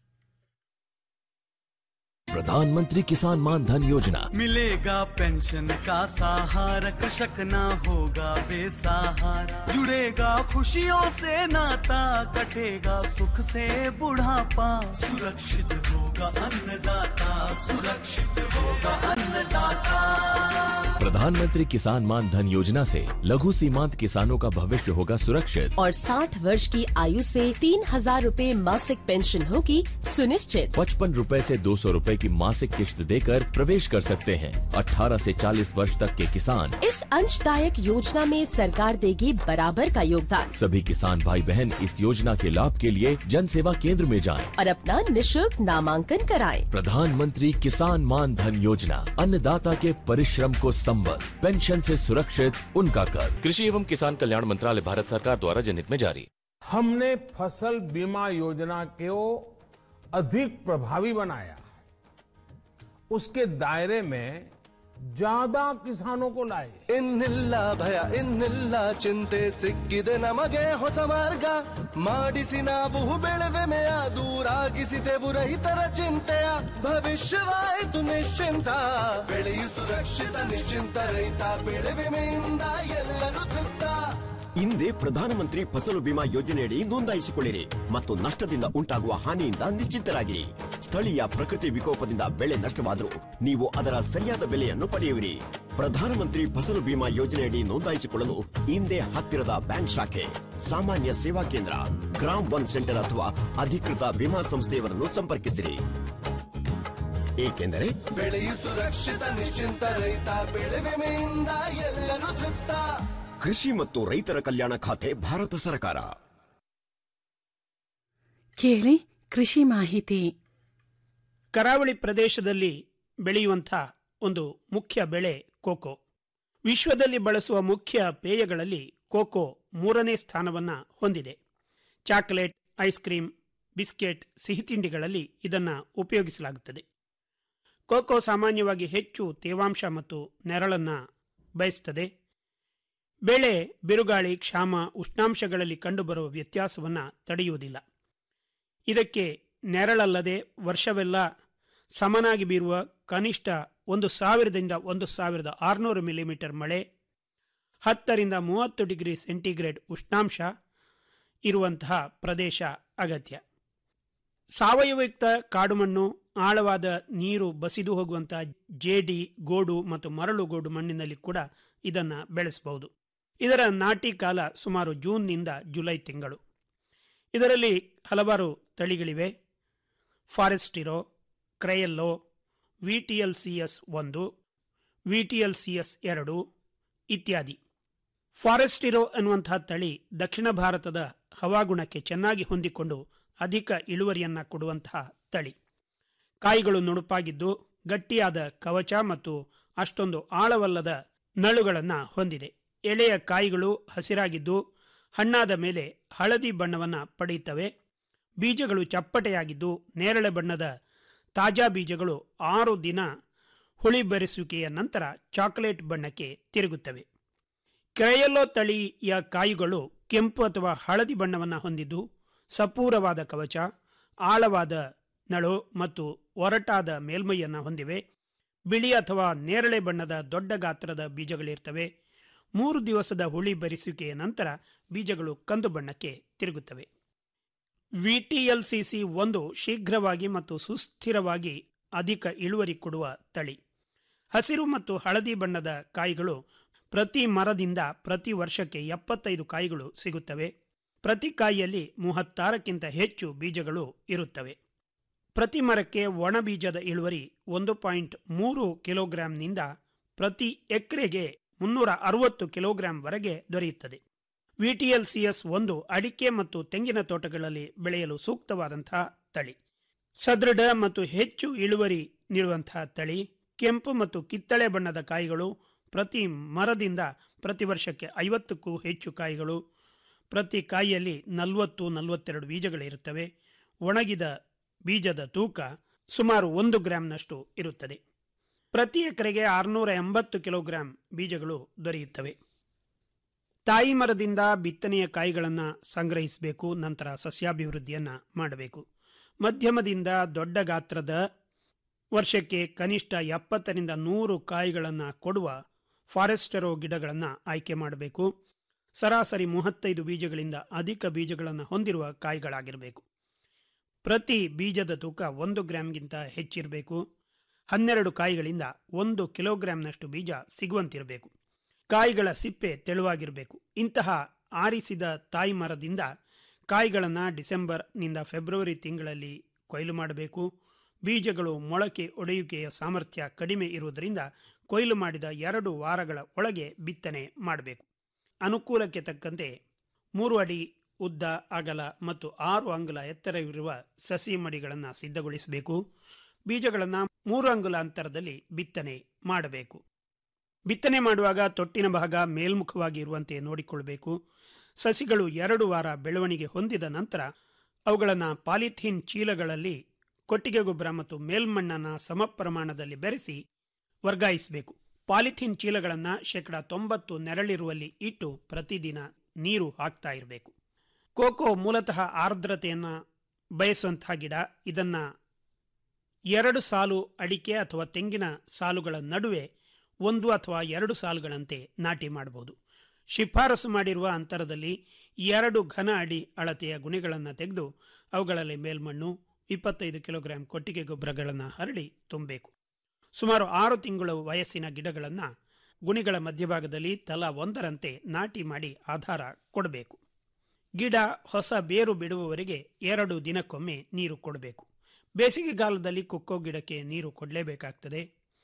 प्रधानमंत्री किसान मान धन योजना मिलेगा पेंशन का सहारा कृषक ना होगा बेसहारा जुड़ेगा खुशियों से नाता कटेगा सुख से बुढ़ापा सुरक्षित होगा अन्नदाता सुरक्षित होगा अन्नदाता प्रधानमंत्री किसान मान धन योजना से लघु सीमांत किसानों का भविष्य होगा सुरक्षित और 60 वर्ष की आयु से तीन हजार रूपए मासिक पेंशन होगी सुनिश्चित पचपन रूपए से दो सौ रूपए की मासिक किश्त देकर प्रवेश कर सकते हैं 18 से 40 वर्ष तक के किसान इस अंशदायक योजना में सरकार देगी बराबर का योगदान सभी किसान भाई बहन इस योजना के लाभ के लिए जन सेवा केंद्र में जाएं। और अपना निशुल्क नामांकन कराएं। प्रधानमंत्री किसान मान धन योजना अन्नदाता के परिश्रम को संबल पेंशन से सुरक्षित उनका कर कृषि एवं किसान कल्याण मंत्रालय भारत सरकार द्वारा जनहित में जारी हमने फसल बीमा योजना को अधिक प्रभावी बनाया उसके दायरे में ज्यादा किसानों को लाए ಇನ್ನಿಲ್ಲ ಭಯ ಇನ್ನಿಲ್ಲ ಚಿಂತೆ ಸಿಕ್ಕಿದೆ ನಮಗೆ ಹೊಸ ಮಾರ್ಗ ಮಾಡಿಸಿ ನಾವು ಬೆಳೆವೆಮೆಯ ದೂರಾಗಿಸಿದೆವು ರೈತರ ಚಿಂತೆಯ ಭವಿಷ್ಯವಾಯಿತು ನಿಶ್ಚಿಂತ ಬೆಳೆಯು ಸುರಕ್ಷಿತ ನಿಶ್ಚಿಂತ ರೈತ ಬೆಳೆ ವಿಮೆಯಿಂದ ಎಲ್ಲರೂ ತೃಪ್ತ ಹಿಂದೆ ಪ್ರಧಾನಮಂತ್ರಿ ಫಸಲು ಬಿಮಾ ಯೋಜನೆಯಡಿ ನೋಂದಾಯಿಸಿಕೊಳ್ಳಿರಿ ಮತ್ತು ನಷ್ಟದಿಂದ ಉಂಟಾಗುವ ಹಾನಿಯಿಂದ ನಿಶ್ಚಿಂತರಾಗಿರಿ ಸ್ಥಳೀಯ ಪ್ರಕೃತಿ ವಿಕೋಪದಿಂದ ಬೆಳೆ ನಷ್ಟವಾದರೂ ನೀವು ಅದರ ಸರಿಯಾದ ಬೆಲೆಯನ್ನು ಪಡೆಯುವಿರಿ ಪ್ರಧಾನಮಂತ್ರಿ ಫಸಲು ಬಿಮಾ ಯೋಜನೆಯಡಿ ನೋಂದಾಯಿಸಿಕೊಳ್ಳಲು ಹಿಂದೆ ಹತ್ತಿರದ ಬ್ಯಾಂಕ್ ಶಾಖೆ ಸಾಮಾನ್ಯ ಸೇವಾ ಕೇಂದ್ರ ಗ್ರಾಮ್ ಒನ್ ಸೆಂಟರ್ ಅಥವಾ ಅಧಿಕೃತ ವಿಮಾ ಸಂಸ್ಥೆಯವರನ್ನು ಸಂಪರ್ಕಿಸಿರಿ ಏಕೆಂದರೆ ಬೆಳೆಯು ಸುರಕ್ಷಿತ ನಿಶ್ಚಿಂತ ರೈತ ಬೆಳೆ ವಿಮೆಯಿಂದ ಎಲ್ಲರೂ ತೃಪ್ತ ಕೃಷಿ ಮತ್ತು ರೈತರ ಕಲ್ಯಾಣ ಖಾತೆ ಭಾರತ ಸರ್ಕಾರ ಕೇಳಿ ಕೃಷಿ ಮಾಹಿತಿ ಕರಾವಳಿ ಪ್ರದೇಶದಲ್ಲಿ ಬೆಳೆಯುವಂಥ ಒಂದು ಮುಖ್ಯ ಬೆಳೆ ಕೋಕೋ ವಿಶ್ವದಲ್ಲಿ ಬಳಸುವ ಮುಖ್ಯ ಪೇಯಗಳಲ್ಲಿ ಕೋಕೋ ಮೂರನೇ ಸ್ಥಾನವನ್ನು ಹೊಂದಿದೆ ಚಾಕೊಲೇಟ್ ಐಸ್ ಕ್ರೀಮ್ ಬಿಸ್ಕೆಟ್ ಸಿಹಿತಿಂಡಿಗಳಲ್ಲಿ ಇದನ್ನು ಉಪಯೋಗಿಸಲಾಗುತ್ತದೆ ಕೋಕೋ ಸಾಮಾನ್ಯವಾಗಿ ಹೆಚ್ಚು ತೇವಾಂಶ ಮತ್ತು ನೆರಳನ್ನು ಬಯಸುತ್ತದೆ ಬೆಳೆ ಬಿರುಗಾಳಿ ಕ್ಷಾಮ ಉಷ್ಣಾಂಶಗಳಲ್ಲಿ ಕಂಡುಬರುವ ವ್ಯತ್ಯಾಸವನ್ನು ತಡೆಯುವುದಿಲ್ಲ ಇದಕ್ಕೆ ನೆರಳಲ್ಲದೆ ವರ್ಷವೆಲ್ಲ ಸಮನಾಗಿ ಬೀರುವ ಕನಿಷ್ಠ ಒಂದು ಸಾವಿರದಿಂದ ಒಂದು ಸಾವಿರದ ಆರುನೂರು ಮಿಲಿಮೀಟರ್ ಮಳೆ ಹತ್ತರಿಂದ ಮೂವತ್ತು ಡಿಗ್ರಿ ಸೆಂಟಿಗ್ರೇಡ್ ಉಷ್ಣಾಂಶ ಇರುವಂತಹ ಪ್ರದೇಶ ಅಗತ್ಯ ಸಾವಯವಯುಕ್ತ ಕಾಡುಮಣ್ಣು ಆಳವಾದ ನೀರು ಬಸಿದು ಹೋಗುವಂತಹ ಜೇಡಿ ಗೋಡು ಮತ್ತು ಮರಳು ಗೋಡು ಮಣ್ಣಿನಲ್ಲಿ ಕೂಡ ಇದನ್ನು ಬೆಳೆಸಬಹುದು ಇದರ ನಾಟಿ ಕಾಲ ಸುಮಾರು ಜೂನ್ನಿಂದ ಜುಲೈ ತಿಂಗಳು ಇದರಲ್ಲಿ ಹಲವಾರು ತಳಿಗಳಿವೆ Forastero Criollo V T L C S ಒಂದು V T L C S ಎರಡು ಇತ್ಯಾದಿ ಫಾರೆಸ್ಟಿರೋ ಎನ್ನುವಂತಹ ತಳಿ ದಕ್ಷಿಣ ಭಾರತದ ಹವಾಗುಣಕ್ಕೆ ಚೆನ್ನಾಗಿ ಹೊಂದಿಕೊಂಡು ಅಧಿಕ ಇಳುವರಿಯನ್ನು ಕೊಡುವಂತಹ ತಳಿ ಕಾಯಿಗಳು ನುಣುಪಾಗಿದ್ದು ಗಟ್ಟಿಯಾದ ಕವಚ ಮತ್ತು ಅಷ್ಟೊಂದು ಆಳವಲ್ಲದ ನಳುಗಳನ್ನು ಹೊಂದಿದೆ ಎಳೆಯ ಕಾಯಿಗಳು ಹಸಿರಾಗಿದ್ದು ಹಣ್ಣಾದ ಮೇಲೆ ಹಳದಿ ಬಣ್ಣವನ್ನು ಪಡೆಯುತ್ತವೆ ಬೀಜಗಳು ಚಪ್ಪಟೆಯಾಗಿದ್ದು ನೇರಳೆ ಬಣ್ಣದ ತಾಜಾ ಬೀಜಗಳು ಆರು ದಿನ ಹುಳಿ ಬೆರೆಸುವಿಕೆಯ ನಂತರ ಚಾಕೊಲೇಟ್ ಬಣ್ಣಕ್ಕೆ ತಿರುಗುತ್ತವೆ ಕ್ರಯಲ್ಲೋ ತಳಿಯ ಕಾಯಿಗಳು ಕೆಂಪು ಅಥವಾ ಹಳದಿ ಬಣ್ಣವನ್ನು ಹೊಂದಿದ್ದು ಸಪೂರವಾದ ಕವಚ ಆಳವಾದ ನಳು ಮತ್ತು ಒರಟಾದ ಮೇಲ್ಮೈಯನ್ನು ಹೊಂದಿವೆ ಬಿಳಿ ಅಥವಾ ನೇರಳೆ ಬಣ್ಣದ ದೊಡ್ಡ ಗಾತ್ರದ ಬೀಜಗಳಿರ್ತವೆ ಮೂರು ದಿವಸದ ಹುಳಿ ಬೆರೆಸುವಿಕೆಯ ನಂತರ ಬೀಜಗಳು ಕಂದು ಬಣ್ಣಕ್ಕೆ ತಿರುಗುತ್ತವೆ ವಿಟಿಎಲ್ಸಿಸಿ ಒಂದು ಶೀಘ್ರವಾಗಿ ಮತ್ತು ಸುಸ್ಥಿರವಾಗಿ ಅಧಿಕ ಇಳುವರಿ ಕೊಡುವ ತಳಿ ಹಸಿರು ಮತ್ತು ಹಳದಿ ಬಣ್ಣದ ಕಾಯಿಗಳು ಪ್ರತಿ ಮರದಿಂದ ಪ್ರತಿ ವರ್ಷಕ್ಕೆ ಎಪ್ಪತ್ತೈದು ಕಾಯಿಗಳು ಸಿಗುತ್ತವೆ ಪ್ರತಿ ಕಾಯಿಯಲ್ಲಿ ಮೂವತ್ತಾರಕ್ಕಿಂತ ಹೆಚ್ಚು ಬೀಜಗಳು ಇರುತ್ತವೆ ಪ್ರತಿ ಮರಕ್ಕೆ ಒಣ ಬೀಜದ ಇಳುವರಿ ಒಂದು ಪಾಯಿಂಟ್ ಮೂರು ಕಿಲೋಗ್ರಾಂನಿಂದ ಪ್ರತಿ ಎಕರೆಗೆ ಮುನ್ನೂರ ಅರವತ್ತು ಕಿಲೋಗ್ರಾಂವರೆಗೆ ದೊರೆಯುತ್ತದೆ ವಿಟಿಎಲ್ಸಿಎಸ್ ಒಂದು ಅಡಿಕೆ ಮತ್ತು ತೆಂಗಿನ ತೋಟಗಳಲ್ಲಿ ಬೆಳೆಯಲು ಸೂಕ್ತವಾದಂತಹ ತಳಿ ಸದೃಢ ಮತ್ತು ಹೆಚ್ಚು ಇಳುವರಿ ನೀಡುವಂತಹ ತಳಿ ಕೆಂಪು ಮತ್ತು ಕಿತ್ತಳೆ ಬಣ್ಣದ ಕಾಯಿಗಳು ಪ್ರತಿ ಮರದಿಂದ ಪ್ರತಿ ವರ್ಷಕ್ಕೆ ಐವತ್ತಕ್ಕೂ ಹೆಚ್ಚು ಕಾಯಿಗಳು ಪ್ರತಿ ಕಾಯಿಯಲ್ಲಿ ನಲವತ್ತು ನಲವತ್ತೆರಡು ಬೀಜಗಳಿರುತ್ತವೆ ಒಣಗಿದ ಬೀಜದ ತೂಕ ಸುಮಾರು ಒಂದು ಗ್ರಾಂನಷ್ಟು ಇರುತ್ತದೆ ಪ್ರತಿ ಎಕರೆಗೆ ಆರುನೂರ ಎಂಬತ್ತು ಕಿಲೋಗ್ರಾಂ ಬೀಜಗಳು ದೊರೆಯುತ್ತವೆ ತಾಯಿ ಮರದಿಂದ ಬಿತ್ತನೆಯ ಕಾಯಿಗಳನ್ನು ಸಂಗ್ರಹಿಸಬೇಕು ನಂತರ ಸಸ್ಯಾಭಿವೃದ್ಧಿಯನ್ನು ಮಾಡಬೇಕು ಮಧ್ಯಮದಿಂದ ದೊಡ್ಡ ಗಾತ್ರದ ವರ್ಷಕ್ಕೆ ಕನಿಷ್ಠ ಎಪ್ಪತ್ತರಿಂದ ನೂರು ಕಾಯಿಗಳನ್ನು ಕೊಡುವ ಫಾರೆಸ್ಟೆರೋ ಗಿಡಗಳನ್ನು ಆಯ್ಕೆ ಮಾಡಬೇಕು ಸರಾಸರಿ ಮೂವತ್ತೈದು ಬೀಜಗಳಿಂದ ಅಧಿಕ ಬೀಜಗಳನ್ನು ಹೊಂದಿರುವ ಕಾಯಿಗಳಾಗಿರಬೇಕು ಪ್ರತಿ ಬೀಜದ ತೂಕ ಒಂದು ಗ್ರಾಂಗಿಂತ ಹೆಚ್ಚಿರಬೇಕು ಹನ್ನೆರಡು ಕಾಯಿಗಳಿಂದ ಒಂದು ಕಿಲೋಗ್ರಾಂನಷ್ಟು ಬೀಜ ಸಿಗುವಂತಿರಬೇಕು ಕಾಯಿಗಳ ಸಿಪ್ಪೆ ತೆಳುವಾಗಿರಬೇಕು ಇಂತಹ ಆರಿಸಿದ ತಾಯಿ ಮರದಿಂದ ಕಾಯಿಗಳನ್ನು ಡಿಸೆಂಬರ್ನಿಂದ ಫೆಬ್ರವರಿ ತಿಂಗಳಲ್ಲಿ ಕೊಯ್ಲು ಮಾಡಬೇಕು ಬೀಜಗಳು ಮೊಳಕೆ ಒಡೆಯುವಿಕೆಯ ಸಾಮರ್ಥ್ಯ ಕಡಿಮೆ ಇರುವುದರಿಂದ ಕೊಯ್ಲು ಮಾಡಿದ ಎರಡು ವಾರಗಳ ಒಳಗೆ ಬಿತ್ತನೆ ಮಾಡಬೇಕು ಅನುಕೂಲಕ್ಕೆ ತಕ್ಕಂತೆ ಮೂರು ಅಡಿ ಉದ್ದ ಅಗಲ ಮತ್ತು ಆರು ಅಂಗುಲ ಎತ್ತರವಿರುವ ಸಸಿ ಮಡಿಗಳನ್ನು ಸಿದ್ಧಗೊಳಿಸಬೇಕು ಬೀಜಗಳನ್ನು ಮೂರು ಅಂಗುಲ ಅಂತರದಲ್ಲಿ ಬಿತ್ತನೆ ಮಾಡಬೇಕು ಬಿತ್ತನೆ ಮಾಡುವಾಗ ತೊಟ್ಟಿನ ಭಾಗ ಮೇಲ್ಮುಖವಾಗಿ ಇರುವಂತೆ ನೋಡಿಕೊಳ್ಳಬೇಕು ಸಸಿಗಳು ಎರಡು ವಾರ ಬೆಳವಣಿಗೆ ಹೊಂದಿದ ನಂತರ ಅವುಗಳನ್ನು ಪಾಲಿಥೀನ್ ಚೀಲಗಳಲ್ಲಿ ಕೊಟ್ಟಿಗೆ ಗೊಬ್ಬರ ಮತ್ತು ಮೇಲ್ಮಣ್ಣನ್ನು ಸಮ ಪ್ರಮಾಣದಲ್ಲಿ ಬೆರೆಸಿ ವರ್ಗಾಯಿಸಬೇಕು ಪಾಲಿಥೀನ್ ಚೀಲಗಳನ್ನು ಶೇಕಡ ತೊಂಬತ್ತು ನೆರಳಿರುವಲ್ಲಿ ಇಟ್ಟು ಪ್ರತಿದಿನ ನೀರು ಹಾಕ್ತಾ ಇರಬೇಕು ಕೋಕೋ ಮೂಲತಃ ಆರ್ದ್ರತೆಯನ್ನು ಬಯಸುವಂತಹ ಗಿಡ ಇದನ್ನು ಎರಡು ಸಾಲು ಅಡಿಕೆ ಅಥವಾ ತೆಂಗಿನ ಸಾಲುಗಳ ನಡುವೆ ಒಂದು ಅಥವಾ ಎರಡು ಸಾಲುಗಳಂತೆ ನಾಟಿ ಮಾಡಬಹುದು ಶಿಫಾರಸು ಮಾಡಿರುವ ಅಂತರದಲ್ಲಿ ಎರಡು ಘನ ಅಡಿ ಅಳತೆಯ ಗುಣಿಗಳನ್ನು ತೆಗೆದು ಅವುಗಳಲ್ಲಿ ಮೇಲ್ಮಣ್ಣು ಇಪ್ಪತ್ತೈದು ಕಿಲೋಗ್ರಾಂ ಕೊಟ್ಟಿಗೆ ಗೊಬ್ಬರಗಳನ್ನು ಹರಡಿ ತುಂಬಬೇಕು ಸುಮಾರು ಆರು ತಿಂಗಳು ವಯಸ್ಸಿನ ಗಿಡಗಳನ್ನು ಗುಣಿಗಳ ಮಧ್ಯಭಾಗದಲ್ಲಿ ತಲಾ ಒಂದರಂತೆ ನಾಟಿ ಮಾಡಿ ಆಧಾರ ಕೊಡಬೇಕು ಗಿಡ ಹೊಸ ಬೇರು ಬಿಡುವವರೆಗೆ ಎರಡು ದಿನಕ್ಕೊಮ್ಮೆ ನೀರು ಕೊಡಬೇಕು ಬೇಸಿಗೆಗಾಲದಲ್ಲಿ ಕೊಕ್ಕೋ ಗಿಡಕ್ಕೆ ನೀರು ಕೊಡಲೇಬೇಕಾಗ್ತದೆ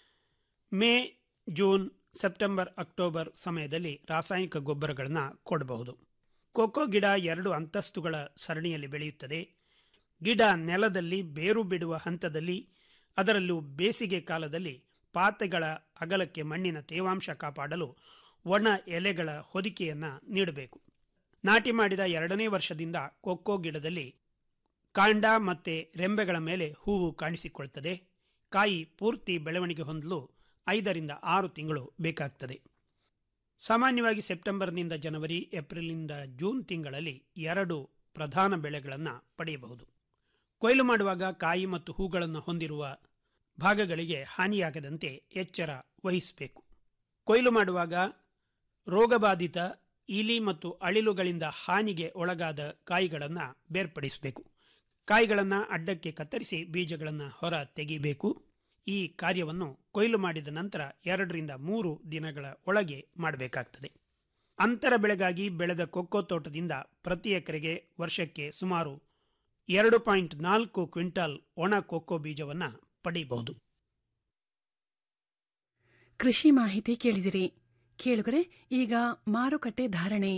ಮೇ ಜೂನ್ ಸೆಪ್ಟೆಂಬರ್ ಅಕ್ಟೋಬರ್ ಸಮಯದಲ್ಲಿ ರಾಸಾಯನಿಕ ಗೊಬ್ಬರಗಳನ್ನು ಕೊಡಬಹುದು ಕೊಕ್ಕೋ ಗಿಡ ಎರಡು ಅಂತಸ್ತುಗಳ ಸರಣಿಯಲ್ಲಿ ಬೆಳೆಯುತ್ತದೆ ಗಿಡ ನೆಲದಲ್ಲಿ ಬೇರು ಬಿಡುವ ಹಂತದಲ್ಲಿ ಅದರಲ್ಲೂ ಬೇಸಿಗೆ ಕಾಲದಲ್ಲಿ ಪಾತೆಗಳ ಅಗಲಕ್ಕೆ ಮಣ್ಣಿನ ತೇವಾಂಶ ಕಾಪಾಡಲು ಒಣ ಎಲೆಗಳ ಹೊದಿಕೆಯನ್ನು ನೀಡಬೇಕು ನಾಟಿ ಮಾಡಿದ ಎರಡನೇ ವರ್ಷದಿಂದ ಕೊಕ್ಕೋ ಗಿಡದಲ್ಲಿ ಕಾಂಡ ಮತ್ತು ರೆಂಬೆಗಳ ಮೇಲೆ ಹೂವು ಕಾಣಿಸಿಕೊಳ್ತದೆ ಕಾಯಿ ಪೂರ್ತಿ ಬೆಳವಣಿಗೆ ಹೊಂದಲು ಐದರಿಂದ ಆರು ತಿಂಗಳು ಬೇಕಾಗ್ತದೆ ಸಾಮಾನ್ಯವಾಗಿ ಸೆಪ್ಟೆಂಬರ್ನಿಂದ ಜನವರಿ ಏಪ್ರಿಲ್ನಿಂದ ಜೂನ್ ತಿಂಗಳಲ್ಲಿ ಎರಡು ಪ್ರಧಾನ ಬೆಳೆಗಳನ್ನು ಪಡೆಯಬಹುದು ಕೊಯ್ಲು ಮಾಡುವಾಗ ಕಾಯಿ ಮತ್ತು ಹೂಗಳನ್ನು ಹೊಂದಿರುವ ಭಾಗಗಳಿಗೆ ಹಾನಿಯಾಗದಂತೆ ಎಚ್ಚರ ವಹಿಸಬೇಕು ಕೊಯ್ಲು ಮಾಡುವಾಗ ರೋಗಬಾಧಿತ ಇಲಿ ಮತ್ತು ಅಳಿಲುಗಳಿಂದ ಹಾನಿಗೆ ಒಳಗಾದ ಕಾಯಿಗಳನ್ನು ಬೇರ್ಪಡಿಸಬೇಕು ಕಾಯಿಗಳನ್ನು ಅಡ್ಡಕ್ಕೆ ಕತ್ತರಿಸಿ ಬೀಜಗಳನ್ನು ಹೊರ ತೆಗೆಯಬೇಕು ಈ ಕಾರ್ಯವನ್ನು ಕೊಯ್ಲು ಮಾಡಿದ ನಂತರ ಎರಡರಿಂದ ಮೂರು ದಿನಗಳ ಒಳಗೆ ಮಾಡಬೇಕಾಗ್ತದೆ ಅಂತರ ಬೆಳೆಗಾಗಿ ಬೆಳೆದ ಕೊಕ್ಕೋ ತೋಟದಿಂದ ಪ್ರತಿ ಎಕರೆಗೆ ವರ್ಷಕ್ಕೆ ಸುಮಾರು ಎರಡು ಪಾಯಿಂಟ್ ನಾಲ್ಕು ಕ್ವಿಂಟಾಲ್ ಒಣ ಕೊಕ್ಕೋ ಬೀಜವನ್ನು ಪಡೆಯಬಹುದು ಕೃಷಿ ಮಾಹಿತಿ ಕೇಳಿದಿರಿ ಕೇಳುಗರೆ ಈಗ ಮಾರುಕಟ್ಟೆ ಧಾರಣೆ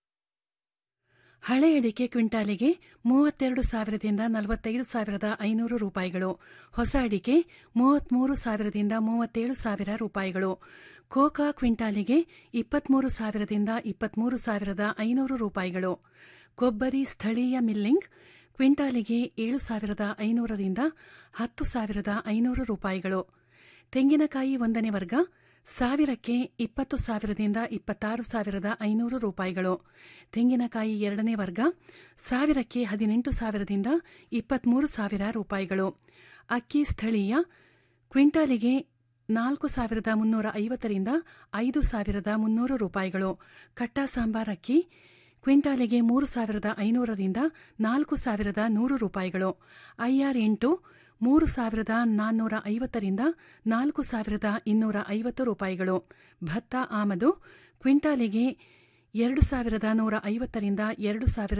ಹಳೆ ಅಡಿಕೆ ಕ್ವಿಂಟಾಲಿಗೆ ಮೂವತ್ತೆರಡು ಸಾವಿರದಿಂದ ನಲವತ್ತೈದು ಸಾವಿರದ ಐನೂರು ರೂಪಾಯಿಗಳು ಹೊಸ ಅಡಿಕೆ ಮೂವತ್ಮೂರು ಸಾವಿರದಿಂದ ಮೂವತ್ತೇಳು ಸಾವಿರ ರೂಪಾಯಿಗಳು ಕೋಕಾ ಕ್ವಿಂಟಾಲಿಗೆ ಇಪ್ಪತ್ಮೂರು ಸಾವಿರದಿಂದ ಇಪ್ಪತ್ಮೂರು ಸಾವಿರದ ಐನೂರು ರೂಪಾಯಿಗಳು ಕೊಬ್ಬರಿ ಸ್ಥಳೀಯ ಮಿಲ್ಲಿಂಗ್ ಕ್ವಿಂಟಾಲಿಗೆ ಏಳು ಸಾವಿರದ ಐನೂರರಿಂದ ಹತ್ತು ಸಾವಿರದ ಐನೂರು ರೂಪಾಯಿಗಳು ತೆಂಗಿನಕಾಯಿ ಒಂದನೇ ವರ್ಗ ಸಾವಿರಕ್ಕೆ ಇಪ್ಪತ್ತು ಸಾವಿರದಿಂದ ಇಪ್ಪತ್ತಾರು ಸಾವಿರದ ಐನೂರು ರೂಪಾಯಿಗಳು ತೆಂಗಿನಕಾಯಿ ಎರಡನೇ ವರ್ಗ ಸಾವಿರಕ್ಕೆ ಹದಿನೆಂಟು ಸಾವಿರದಿಂದ ಇಪ್ಪತ್ಮೂರು ಸಾವಿರ ರೂಪಾಯಿಗಳು ಅಕ್ಕಿ ಸ್ಥಳೀಯ ಕ್ವಿಂಟಾಲಿಗೆ ನಾಲ್ಕು ಸಾವಿರದ ಮುನ್ನೂರ ಐವತ್ತರಿಂದ ಐದು ಸಾವಿರದ ಮುನ್ನೂರು ರೂಪಾಯಿಗಳು ಕಟ್ಟ ಸಾಂಬಾರ್ ಅಕ್ಕಿ ಕ್ವಿಂಟಾಲಿಗೆ ಮೂರು ಸಾವಿರದ ಐನೂರರಿಂದ ನಾಲ್ಕು ಸಾವಿರದ ನೂರು ರೂಪಾಯಿಗಳು ಐಆರ್ ಎಂಟು ಮೂರು ಸಾವಿರದ ನಾನ್ನೂರ ಐವತ್ತರಿಂದ ನಾಲ್ಕು ಸಾವಿರದ ಇನ್ನೂರ ಐವತ್ತು ರೂಪಾಯಿಗಳು ಭತ್ತ ಆಮದು ಕ್ವಿಂಟಾಲಿಗೆ ಎರಡು ಸಾವಿರದ ನೂರ ಐವತ್ತರಿಂದ ಎರಡು ಸಾವಿರದ